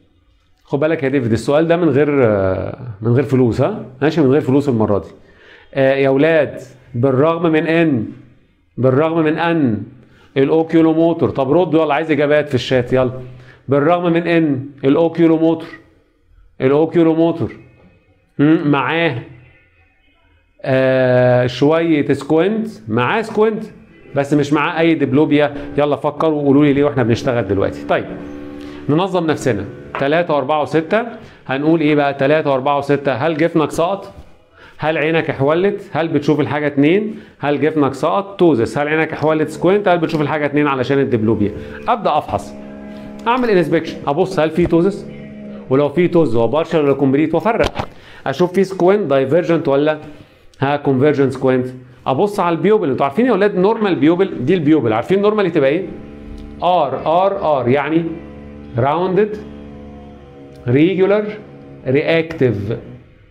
خد بالك يا ديفيد السؤال ده من غير من غير فلوس ها ماشي من غير فلوس المره دي آه يا اولاد بالرغم من ان بالرغم من ان الاوكيولو موتور طب ردوا يلا عايز اجابات في الشات يلا بالرغم من ان الاوكيولو موتور الاوكيولو موتور معاه آه شويه سكوينت معاه سكوينت بس مش معاه اي ديبلوبيا يلا فكروا وقولوا لي ليه واحنا بنشتغل دلوقتي طيب ننظم نفسنا 3 و4 و6 هنقول ايه بقى 3 و4 و6 هل جفنك سقط هل عينك احولت هل بتشوف الحاجه اتنين هل جفنك سقط توزس هل عينك احولت سكوينت هل بتشوف الحاجه اتنين علشان الدبلوبيا ابدا افحص اعمل انسبكشن ابص هل في توزس ولو في توز هو بارشل ولا كومبليت وافرق اشوف في سكوينت دايفرجنت ولا ها كونفرجنت سكوينت ابص على البيوبل انتوا عارفين يا اولاد نورمال بيوبل دي البيوبل عارفين نورمال تبقى ايه ار ار ار يعني راوندد ريجولار رياكتيف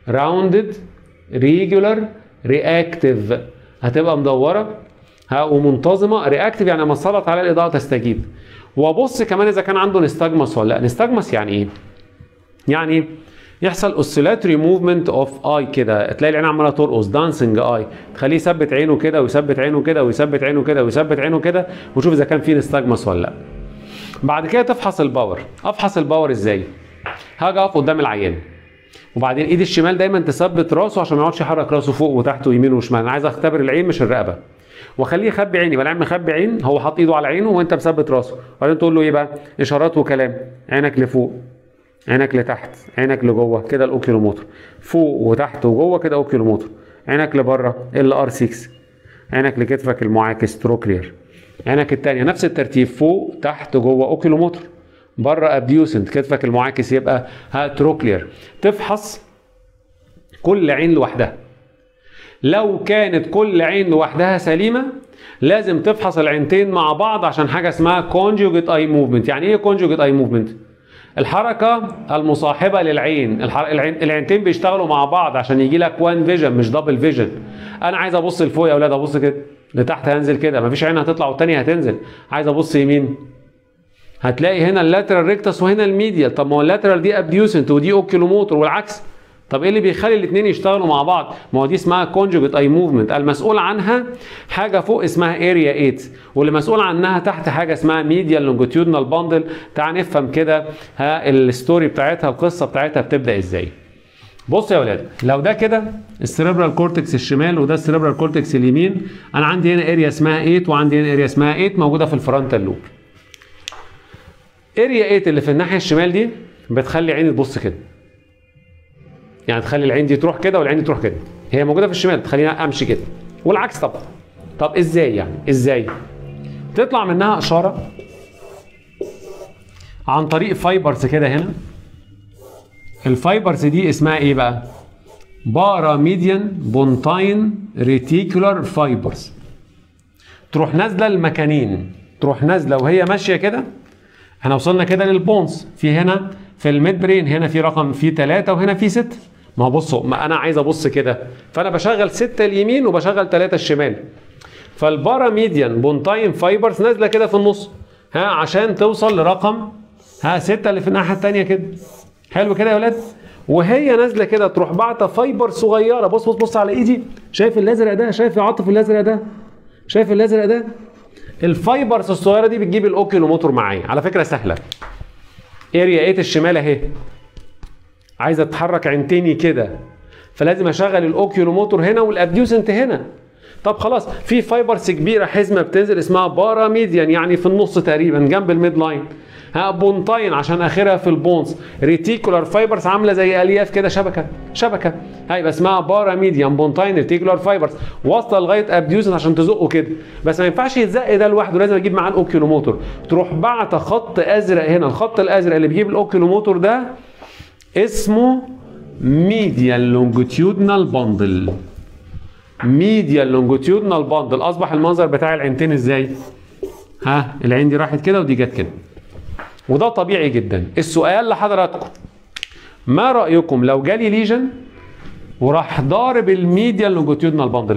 راوندد ريجولار رياكتيف هتبقى مدوره ها ومنتظمه رياكتيف يعني لما تسلط عليها الاضاءه تستجيب وابص كمان اذا كان عنده نستجمس ولا لا نستجمس يعني ايه يعني يحصل اوسيلاتوري موفمنت اوف اي كده تلاقي العين عماله ترقص دانسنج اي تخليه يثبت عينه كده ويثبت عينه كده ويثبت عينه كده ويثبت عينه كده وشوف اذا كان في نستجمس ولا لا بعد كده تفحص الباور افحص الباور ازاي هاجي اقف قدام العيان وبعدين ايدي الشمال دايما تثبت راسه عشان ما يقعدش يحرك راسه فوق وتحت ويمين وشمال انا عايز اختبر العين مش الرقبه واخليه يخبي عيني بلاقي مخبي عين هو حاطط ايده على عينه وانت مثبت راسه وبعدين تقول له ايه بقى اشارات وكلام عينك لفوق عينك لتحت عينك لجوه كده الاوكيلومتر فوق وتحت وجوه كده اوكيلومتر عينك لبره ال ار 6 عينك لكتفك المعاكس تروكلير عينك الثانيه نفس الترتيب فوق تحت جوه اوكيلومتر بره ابديوسنت كتفك المعاكس يبقى ها تروكلير تفحص كل عين لوحدها لو كانت كل عين لوحدها سليمه لازم تفحص العينتين مع بعض عشان حاجه اسمها كونجوجيت اي موفمنت يعني ايه كونجوجيت اي موفمنت الحركه المصاحبه للعين الحر... العين... العينتين بيشتغلوا مع بعض عشان يجي لك وان فيجن مش دبل فيجن انا عايز ابص لفوق يا اولاد ابص كده لتحت هنزل كده مفيش عين هتطلع والتانيه هتنزل عايز ابص يمين هتلاقي هنا اللاترال ريكتس وهنا الميديال طب ما هو اللاترال دي ابديوسنت ودي اوكيلوموتر والعكس طب ايه اللي بيخلي الاثنين يشتغلوا مع بعض؟ ما هو دي اسمها كونجوجيت اي موفمنت، المسؤول عنها حاجه فوق اسمها اريا 8 واللي مسؤول عنها تحت حاجه اسمها ميديال لونجيتيودنال باندل، تعال نفهم كده ها الستوري بتاعتها القصه بتاعتها بتبدا ازاي. بص يا ولاد لو ده كده السيريبرال كورتكس الشمال وده السيريبرال كورتكس اليمين انا عندي هنا اريا اسمها 8 وعندي هنا اريا اسمها 8 موجوده في الفرونتال لوب. اريا 8 اللي في الناحيه الشمال دي بتخلي عيني تبص كده. يعني تخلي العين دي تروح كده والعين دي تروح كده هي موجوده في الشمال تخليني امشي كده والعكس طبعا طب ازاي يعني ازاي تطلع منها اشاره عن طريق فايبرز كده هنا الفايبرز دي اسمها ايه بقى بارا ميديان بونتاين ريتيكولار فايبرز تروح نازله المكانين تروح نازله وهي ماشيه كده احنا وصلنا كده للبونز في هنا في الميد برين هنا في رقم في 3 وهنا في 6 ما هو بصوا ما انا عايز ابص كده فانا بشغل 6 اليمين وبشغل 3 الشمال فالباراميديان بونتاين فايبرز نازله كده في النص ها عشان توصل لرقم ها 6 اللي في الناحيه الثانيه كده حلو كده يا ولاد وهي نازله كده تروح باعته فايبر صغيره بص بص بص على ايدي شايف الازرق ده شايف يا عاطف الازرق ده شايف الازرق ده الفايبرز الصغيره دي بتجيب الاوكيلوموتر معايا على فكره سهله اريا 8 الشمال اهي عايزه اتحرك عينتيني كده فلازم اشغل الاوكيولوموتور هنا والابديوسنت هنا طب خلاص في فايبرز كبيره حزمه بتنزل اسمها بارا ميديان يعني في النص تقريبا جنب الميد لاين ها بونتاين عشان اخرها في البونز ريتيكولار فايبرز عامله زي الياف كده شبكه شبكه هيبقى اسمها بارا ميديان بونتاين ريتيكولار فايبرز واصله لغايه ابديوسن عشان تزقه كده بس ما ينفعش يتزق ده لوحده لازم اجيب معاه الاوكيولوموتور تروح بعت خط ازرق هنا الخط الازرق اللي بيجيب الاوكيولوموتور ده اسمه ميديال لونجيتيودنال باندل ميديال لونجيتيودنال باندل اصبح المنظر بتاع العينتين ازاي ها العين دي راحت كده ودي جت كده وده طبيعي جدا السؤال لحضراتكم ما رايكم لو جالي ليجن وراح ضارب الميديال لونجيتيودنال باندل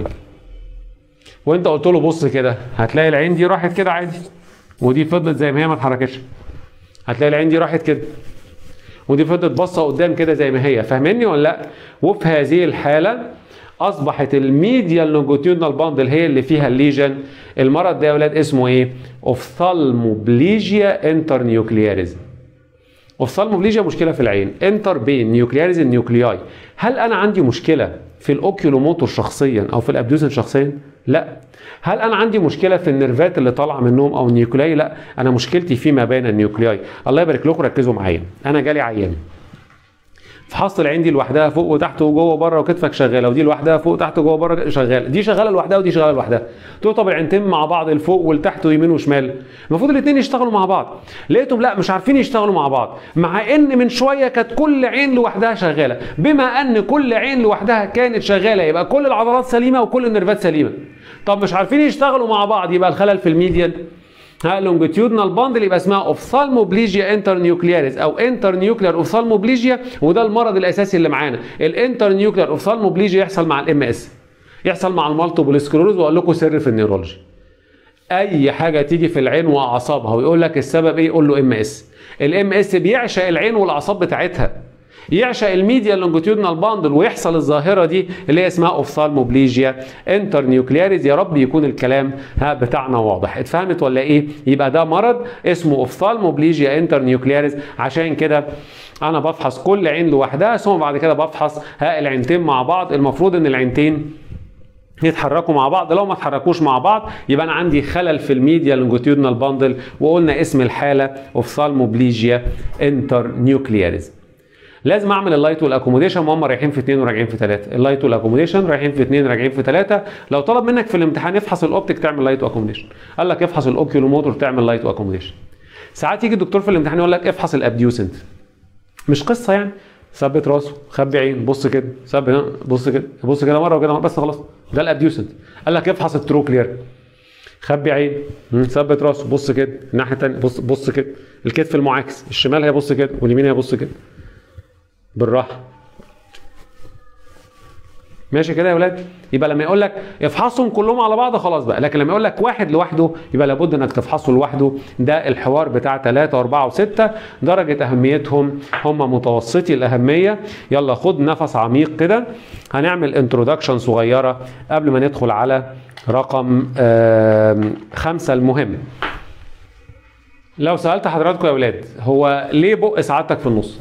وانت قلت له بص كده هتلاقي العين دي راحت كده عادي ودي فضلت زي ما هي ما اتحركتش هتلاقي العين دي راحت كده ودي فضلت باصه قدام كده زي ما هي فاهمني ولا لا وفي هذه الحاله اصبحت الميديال لونجيتيودنال باندل هي اللي فيها الليجن المرض ده يا اولاد اسمه ايه اوفثالموبليجيا انتر نيوكلياريزم اوفثالموبليجيا مشكله في العين انتر بين نيوكلياريزم نيوكلياي هل انا عندي مشكله في الاوكيولوموتور شخصيا او في الابدوزن شخصيا لا هل انا عندي مشكله في النيرفات اللي طالعه منهم او النيوكلياي لا انا مشكلتي فيما بين النيوكلياي الله يبارك لكم ركزوا معايا انا جالي عيان فحص العين دي لوحدها فوق وتحت وجوه وبره وكتفك شغاله ودي لوحدها فوق تحت وجوه وبره شغاله دي شغاله لوحدها ودي شغاله لوحدها تقول طب العينتين مع بعض الفوق والتحت ويمين وشمال المفروض الاثنين يشتغلوا مع بعض لقيتهم لا مش عارفين يشتغلوا مع بعض مع ان من شويه كانت كل عين لوحدها شغاله بما ان كل عين لوحدها كانت شغاله يبقى كل العضلات سليمه وكل النرفات سليمه طب مش عارفين يشتغلوا مع بعض يبقى الخلل في الميديال ها لونجيتيودنال باندل يبقى اسمها اوفثالموبليجيا انتر نيوكلياريس او انتر نيوكليار اوفثالموبليجيا وده المرض الاساسي اللي معانا الانتر نيوكليار اوفثالموبليجيا يحصل مع الام اس يحصل مع المالتيبل سكلروز واقول لكم سر في النيورولوجي اي حاجه تيجي في العين واعصابها ويقول لك السبب ايه قول له ام اس الام اس بيعشق العين والاعصاب بتاعتها يعشق الميديا لونجيتيودنال باندل ويحصل الظاهره دي اللي هي اسمها اوفثالموبليجيا انتر نيوكلياريز يا رب يكون الكلام ها بتاعنا واضح اتفهمت ولا ايه يبقى ده مرض اسمه اوفثالموبليجيا انتر نيوكلياريز عشان كده انا بفحص كل عين لوحدها ثم بعد كده بفحص ها العينتين مع بعض المفروض ان العينتين يتحركوا مع بعض لو ما اتحركوش مع بعض يبقى انا عندي خلل في الميديا لونجيتيودنال باندل وقلنا اسم الحاله اوفثالموبليجيا انتر نيوكلياريز لازم اعمل اللايت والاكوموديشن وهم رايحين في اثنين وراجعين في ثلاثه اللايت والاكوموديشن رايحين في اثنين راجعين في ثلاثه لو طلب منك في الامتحان افحص الاوبتيك تعمل لايت واكوموديشن قال لك افحص الاوكيولوموتور تعمل لايت واكوموديشن ساعات يجي الدكتور في الامتحان يقول لك افحص الابديوسنت مش قصه يعني ثبت راسه خبي عين بص كده ثبت هنا بص كده بص كده مره وكده مرة بس خلاص ده الابديوسنت قال لك افحص التروكلير خبي عين ثبت راسه بص كده الناحيه الثانيه بص بص كده الكتف المعاكس الشمال هيبص كده واليمين هيبص كده بالراحه ماشي كده يا ولاد يبقى لما يقول لك افحصهم كلهم على بعض خلاص بقى لكن لما يقول لك واحد لوحده يبقى لابد انك تفحصه لوحده ده الحوار بتاع 3 و4 و6 درجه اهميتهم هم متوسطي الاهميه يلا خد نفس عميق كده هنعمل انترودكشن صغيره قبل ما ندخل على رقم خمسة المهم لو سألت حضراتكم يا ولاد هو ليه بق سعادتك في النص؟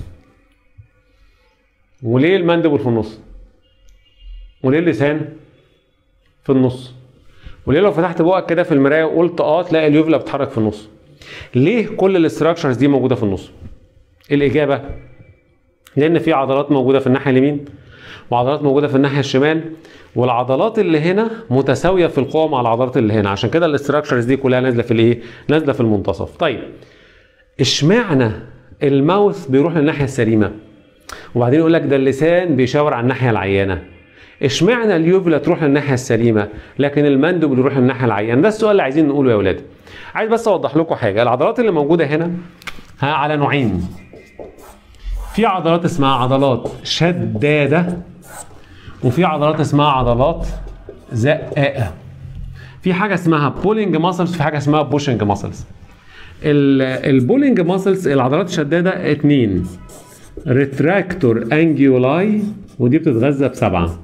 وليه المندبل في النص؟ وليه اللسان في النص؟ وليه لو فتحت بقك كده في المرايه وقلت اه تلاقي اليوفلا بتتحرك في النص؟ ليه كل الاستراكشرز دي موجوده في النص؟ الاجابه لان في عضلات موجوده في الناحيه اليمين وعضلات موجوده في الناحيه الشمال والعضلات اللي هنا متساويه في القوه مع العضلات اللي هنا عشان كده الاستراكشرز دي كلها نازله في الايه؟ نازله في المنتصف. طيب اشمعنى الماوث بيروح للناحيه السليمه؟ وبعدين يقول لك ده اللسان بيشاور على الناحيه العيانه اشمعنى اليوفلا تروح للناحيه السليمه لكن المندب يروح للناحيه العيانه ده السؤال اللي عايزين نقوله يا اولاد عايز بس اوضح لكم حاجه العضلات اللي موجوده هنا ها على نوعين في عضلات اسمها عضلات شداده وفي عضلات اسمها عضلات زقاقه في حاجه اسمها بولينج ماسلز في حاجه اسمها بوشنج ماسلز البولينج ماسلز العضلات الشداده اتنين ريتراكتور انجيولاي ودي بتتغذى بسبعه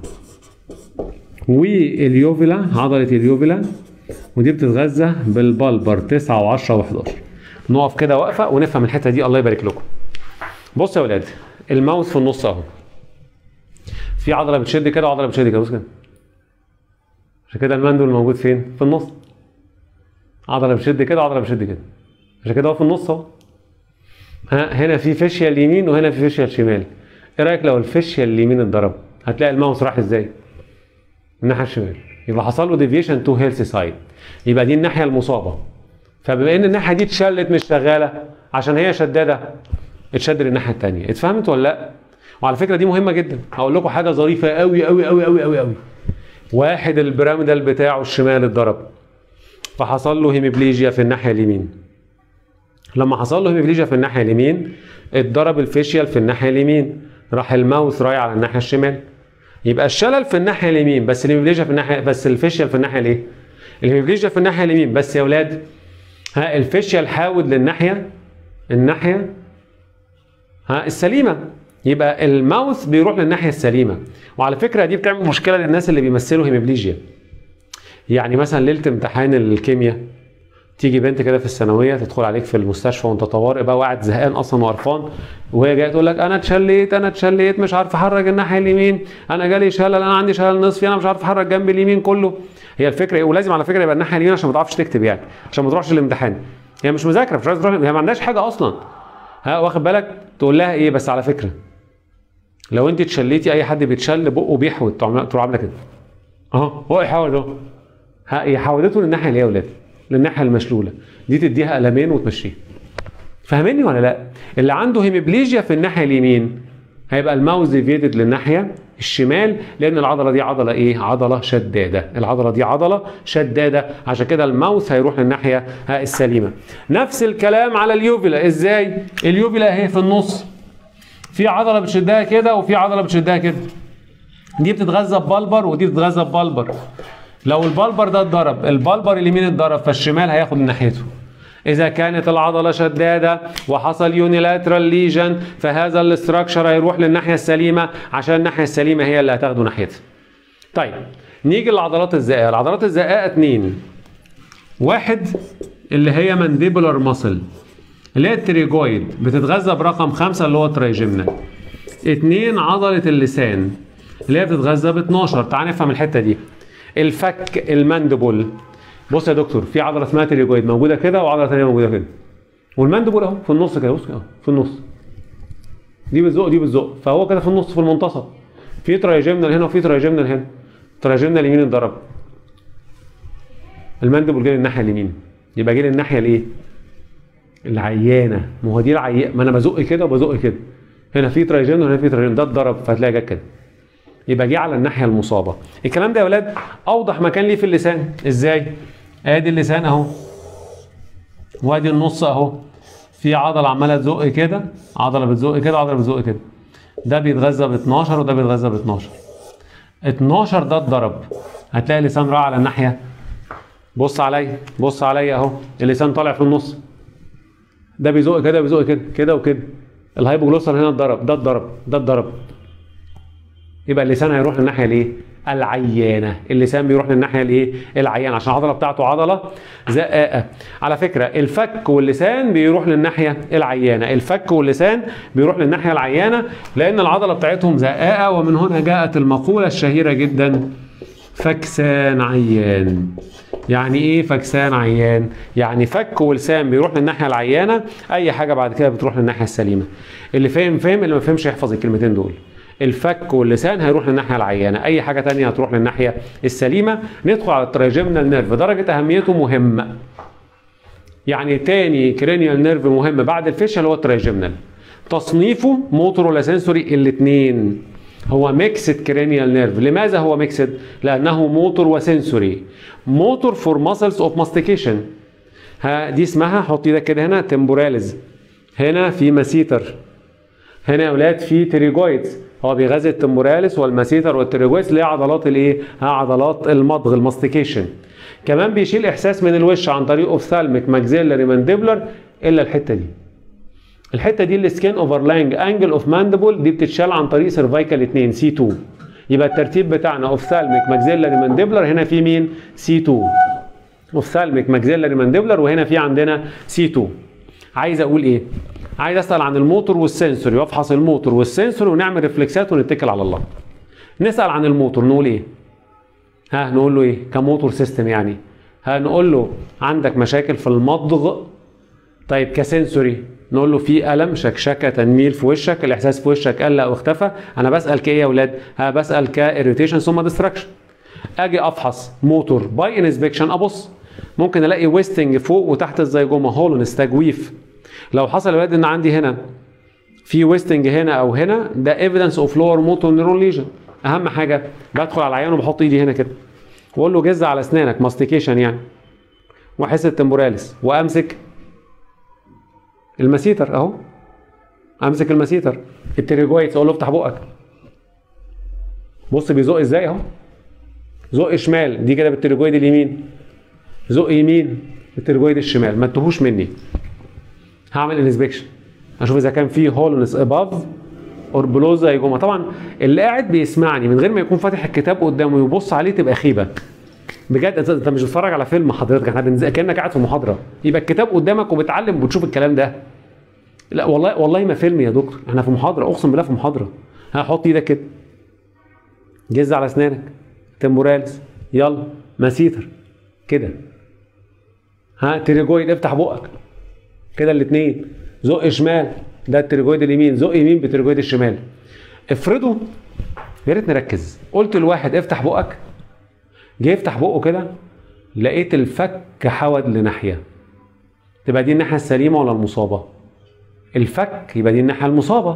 واليوفيلا عضله اليوفيلا ودي بتتغذى بالبلبر 9 و10 و11 نقف كده واقفه ونفهم الحته دي الله يبارك لكم بصوا يا ولاد الماوس في النص اهو في عضله بتشد كده وعضله بتشد كده بص كده عشان كده المندل موجود فين في النص عضله بتشد كده وعضله بتشد كده عشان كده هو في النص اهو ها هنا في فيشيال يمين وهنا في فيشيال شمال ايه رايك لو الفيشيال اليمين اتضرب هتلاقي الماوس راح ازاي الناحيه الشمال يبقى حصل له ديفيشن تو هيلث سايد يبقى دي الناحيه المصابه فبما ان الناحيه دي اتشلت مش شغاله عشان هي شداده اتشد للناحيه الثانيه اتفهمت ولا لا وعلى فكره دي مهمه جدا هقول لكم حاجه ظريفه قوي قوي قوي قوي قوي قوي واحد البيراميدال بتاعه الشمال اتضرب فحصل له هيميبليجيا في الناحيه اليمين لما حصل له هيميبليجيا في الناحيه اليمين اتضرب الفيشيال في الناحيه اليمين راح الماوس رايح على الناحيه الشمال يبقى الشلل في الناحيه اليمين بس الهيميبليجيا في الناحيه بس الفيشيال في الناحيه الايه؟ الهيميبليجيا في الناحيه اليمين بس يا اولاد ها الفيشيال حاود للناحيه الناحيه ها السليمه يبقى الماوث بيروح للناحيه السليمه وعلى فكره دي بتعمل مشكله للناس اللي بيمثلوا هيميبليجيا يعني مثلا ليله امتحان الكيمياء تيجي بنت كده في الثانويه تدخل عليك في المستشفى وانت طوارئ بقى وقاعد زهقان اصلا وقرفان وهي جايه تقول لك انا اتشليت انا اتشليت مش عارف احرك الناحيه اليمين انا جالي شلل انا عندي شلل نصفي انا مش عارف احرك جنب اليمين كله هي الفكره ايه ولازم على فكره يبقى الناحيه اليمين عشان ما تعرفش تكتب يعني عشان ما تروحش الامتحان هي مش مذاكره مش عايزه تروح هي ما عندهاش حاجه اصلا ها واخد بالك تقول لها ايه بس على فكره لو انت اتشليتي اي حد بيتشل بقه بيحود تروح عامله كده اهو هو يحاول اهو ها هي حودته للناحيه اللي هي ولاد للناحيه المشلوله دي تديها قلمين وتمشيها فاهميني ولا لا اللي عنده هيميبليجيا في الناحيه اليمين هيبقى الماوس ديفيتد للناحيه الشمال لان العضله دي عضله ايه عضله شداده العضله دي عضله شداده عشان كده الماوس هيروح للناحيه السليمه نفس الكلام على اليوفيلا ازاي اليوفيلا اهي في النص في عضله بتشدها كده وفي عضله بتشدها كده دي بتتغذى ببلبر ودي بتتغذى ببلبر لو البلبر ده اتضرب البلبر اليمين اتضرب فالشمال هياخد من ناحيته إذا كانت العضلة شدادة وحصل يونيلاترال ليجن فهذا الاستراكشر هيروح للناحية السليمة عشان الناحية السليمة هي اللي هتاخده ناحيتها. طيب نيجي للعضلات الزائقة، العضلات الزائقة اتنين. واحد اللي هي مانديبولار ماسل اللي هي التريجويد بتتغذى برقم خمسة اللي هو الترايجيمنال. اتنين عضلة اللسان اللي هي بتتغذى ب 12 تعال نفهم الحتة دي. الفك الماندبل بص يا دكتور في عضله اسمها تريجويد موجوده كده وعضله ثانيه موجوده كده والماندبل اهو في النص كده بص اهو في النص دي بتزق دي بتزق فهو كده في النص في المنتصف في ترايجيمنال هنا وفي ترايجيمنال هنا ترايجيمنال اليمين اتضرب الماندبل جه للناحيه اليمين يبقى جه للناحيه الايه؟ العيانه ما هو دي العيانه ما انا بزق كده وبزق كده هنا في ترايجيمنال وهنا في ترايجيمنال ده اتضرب فهتلاقي جت كده يبقى جه على الناحيه المصابه الكلام ده يا ولاد اوضح مكان ليه في اللسان ازاي ادي اللسان اهو وادي النص اهو في عضله عماله تزق كده عضله بتزق كده عضله بتزق كده ده بيتغذى ب 12 وده بيتغذى ب 12 12 ده اتضرب هتلاقي اللسان راح على الناحيه بص عليا بص عليا اهو اللسان طالع في النص ده بيزق كده بيزق كده كده وكده الهايبوجلوسال هنا اتضرب ده اتضرب ده اتضرب يبقى اللسان هيروح للناحيه الايه؟ العيانه، اللسان بيروح للناحيه الايه؟ العيانه عشان العضله بتاعته عضله زقاقه. على فكره الفك واللسان بيروح للناحيه العيانه، الفك واللسان بيروح للناحيه العيانه لان العضله بتاعتهم زقاقه ومن هنا جاءت المقوله الشهيره جدا فكسان عيان. يعني ايه فكسان عيان؟ يعني فك ولسان بيروح للناحيه العيانه، اي حاجه بعد كده بتروح للناحيه السليمه. اللي فاهم فاهم اللي ما فهمش يحفظ الكلمتين دول. الفك واللسان هيروح للناحيه العيانه اي حاجه تانية هتروح للناحيه السليمه ندخل على الترايجيمنال نيرف درجه اهميته مهمه يعني تاني كرينيال نيرف مهم بعد الفيشل هو الترايجيمنال تصنيفه موتور ولا سنسوري الاثنين هو ميكسد كرينيال نيرف لماذا هو ميكسد لانه موتور وسنسوري موتور فور ماسلز اوف ماستيكيشن ها دي اسمها حط ايدك كده هنا تمبوراليز هنا في مسيتر هنا يا اولاد في تريجويدز هو بيغذي التمبوراليس والماسيتر والتريجويدز اللي هي عضلات الايه؟ عضلات المضغ الماستيكيشن. كمان بيشيل احساس من الوش عن طريق اوفثالميك ماكسيلاري مانديبلر الا الحته دي. الحته دي السكين اوفرلاينج انجل اوف مانديبل دي بتتشال عن طريق سيرفايكال 2 سي 2. يبقى الترتيب بتاعنا اوفثالميك ماكسيلاري مانديبلر هنا في مين؟ سي 2. اوفثالميك ماكسيلاري مانديبلر وهنا في عندنا سي 2. عايز اقول ايه؟ عايز اسال عن الموتور والسنسوري وافحص الموتور والسنسوري ونعمل ريفلكسات ونتكل على الله. نسال عن الموتور نقول ايه؟ ها نقول له ايه؟ كموتور سيستم يعني. ها نقول له عندك مشاكل في المضغ طيب كسنسوري نقول له في الم شكشكه تنميل في وشك الاحساس في وشك قل او اختفى انا بسال كايه يا اولاد ها بسال كاريتيشن ثم ديستراكشن اجي افحص موتور باي انسبكشن ابص ممكن الاقي ويستنج فوق وتحت الزيجوما هولونس تجويف لو حصل يا ولاد ان عندي هنا في ويستنج هنا او هنا ده ايفيدنس اوف لور موتور نيرون ليجن اهم حاجه بدخل على العيان وبحط ايدي هنا كده واقول له جز على اسنانك ماستيكيشن يعني واحس التمبوراليس وامسك المسيتر اهو امسك المسيتر التريجويتس اقول له افتح بقك بص بيزق ازاي اهو زق شمال دي كده بالتريجويد اليمين زق يمين بالتريجويد الشمال ما تتوهوش مني هعمل انسبكشن اشوف اذا كان في هولنس اباف اور بلو زيجوما طبعا اللي قاعد بيسمعني من غير ما يكون فاتح الكتاب قدامه ويبص عليه تبقى خيبه بجد انت انت مش بتتفرج على فيلم حضرتك احنا بنز... كانك قاعد في محاضره يبقى الكتاب قدامك وبتعلم وبتشوف الكلام ده لا والله والله ما فيلم يا دكتور احنا في محاضره اقسم بالله في محاضره هحط ايدك كده جز على اسنانك تمبوراليس يلا مسيتر كده ها تريجويد افتح بقك كده الاثنين زق شمال ده التريجويد اليمين زق يمين بتريجويد الشمال افرضوا يا ريت نركز قلت لواحد افتح بقك جه يفتح بقه كده لقيت الفك حود لناحيه تبقى دي الناحيه السليمه ولا المصابه الفك يبقى دي الناحيه المصابه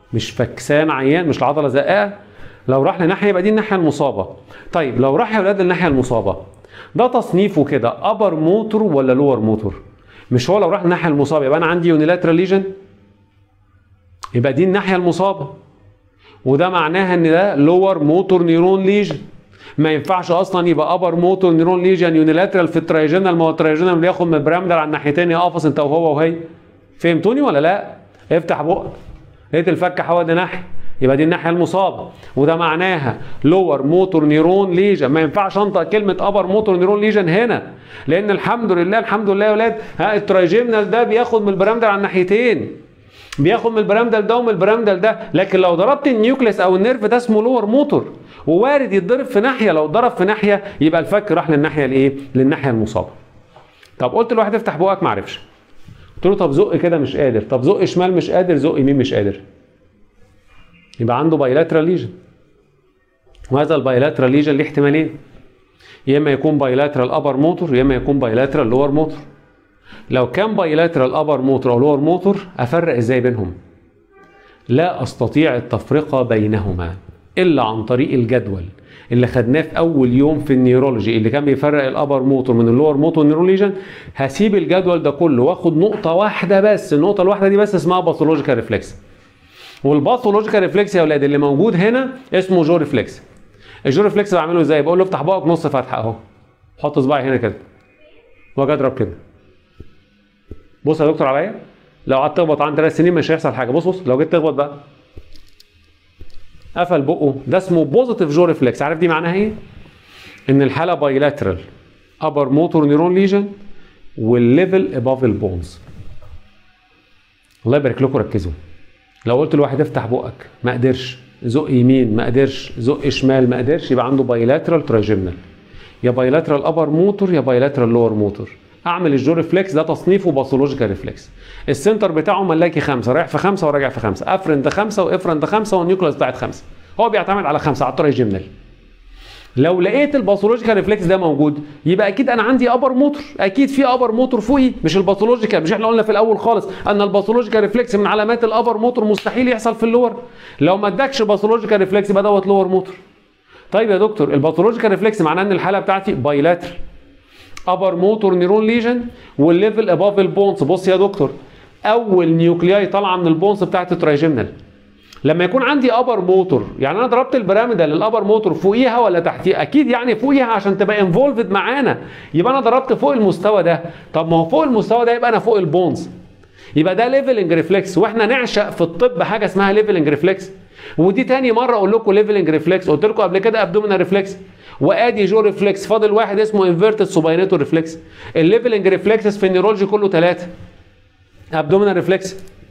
مش فكسان عيان مش العضله زقاقه لو راح لناحيه يبقى دي الناحيه المصابه طيب لو راح يا ولاد للناحيه المصابه ده تصنيفه كده ابر موتور ولا لور موتور مش هو لو راح للناحيه المصابه يبقى انا عندي يونيلاترال ليجن يبقى دي الناحيه المصابه وده معناها ان ده لور موتور نيرون ليجن ما ينفعش اصلا يبقى ابر موتور نيرون ليجن يونيلاترال في الترايجينال ما هو الترايجينال بياخد من البرامدل على الناحيتين يقفص انت وهو وهي فهمتوني ولا لا؟ افتح بقك لقيت الفك حوالي ناحيه يبقى دي الناحيه المصابه وده معناها لور موتور نيرون ليجن ما ينفعش انطق كلمه ابر موتور نيرون ليجن هنا لان الحمد لله الحمد لله يا ولاد ها الترايجيمنال ده بياخد من البرامدل على الناحيتين بياخد من البرامدل ده ومن البرامدل ده لكن لو ضربت النيوكليس او النيرف ده اسمه لور موتور ووارد يتضرب في ناحيه لو اتضرب في ناحيه يبقى الفك راح للناحيه الايه للناحيه المصابه طب قلت لواحد افتح بقك ما عرفش قلت له طب زق كده مش قادر طب زق شمال مش قادر زق يمين مش قادر يبقى عنده بايلاترال ليجن وهذا البايلاترال ليجن ليه احتمالين يا اما يكون بايلاترال ابر موتور يا اما يكون بايلاترال لور موتور لو كان بايلاترال ابر موتور او لور موتور افرق ازاي بينهم لا استطيع التفرقه بينهما الا عن طريق الجدول اللي خدناه في اول يوم في النيورولوجي اللي كان بيفرق الابر موتور من اللور موتور نيروليجن هسيب الجدول ده كله واخد نقطه واحده بس النقطه الواحده دي بس اسمها باثولوجيكال ريفلكس والباثولوجيكال ريفلكس يا اولاد اللي موجود هنا اسمه جو ريفلكس الجو ريفلكس بعمله ازاي بقول له افتح بقك نص فتحه اهو حط صباعي هنا كده واجي اضرب كده بص يا دكتور عليا لو قعدت تخبط عن ثلاث سنين مش هيحصل حاجه بص بص لو جيت تخبط بقى قفل بقه ده اسمه بوزيتيف جو ريفلكس عارف دي معناها ايه؟ ان الحاله بايلاترال ابر موتور نيرون ليجن والليفل اباف البونز الله يبارك لكم ركزوا لو قلت لواحد افتح بقك ما قدرش زق يمين ما قدرش زق شمال ما قدرش يبقى عنده بايلاترال تراجيمنال يا بايلاترال ابر موتور يا بايلاترال لور موتور اعمل الجو ريفلكس ده تصنيفه باثولوجيكال ريفلكس السنتر بتاعه ملاكي خمسه رايح في خمسه وراجع في خمسه افرن ده خمسه وافرن ده خمسه والنيوكلاس بتاعت خمسه هو بيعتمد على خمسه على التراجيمنال لو لقيت الباثولوجيكال ريفلكس ده موجود يبقى اكيد انا عندي ابر موتور اكيد في ابر موتور فوقي مش الباثولوجيكال مش احنا قلنا في الاول خالص ان الباثولوجيكال ريفلكس من علامات الابر موتور مستحيل يحصل في اللور لو ما ادكش باثولوجيكال ريفلكس يبقى دوت لور موتور طيب يا دكتور الباثولوجيكال ريفلكس معناه ان الحاله بتاعتي بايلاتر ابر موتور نيرون ليجن والليفل اباف البونس بص يا دكتور اول نيوكلياي طالعه من البونس بتاعت الترايجيمنال لما يكون عندي ابر موتور يعني انا ضربت البراميدا للابر موتور فوقيها ولا تحتيها اكيد يعني فوقيها عشان تبقى انفولفد معانا يبقى انا ضربت فوق المستوى ده طب ما هو فوق المستوى ده يبقى انا فوق البونز يبقى ده ليفلنج ريفلكس واحنا نعشق في الطب حاجه اسمها ليفلنج ريفلكس ودي تاني مره اقول لكم ليفلنج ريفلكس قلت لكم قبل كده ابدومينال ريفلكس وادي جو ريفلكس فاضل واحد اسمه انفيرتد سوباينيتور ريفلكس الليفلنج ريفلكسز في النيرولوجي كله ثلاثه ابدومينال ريفلكس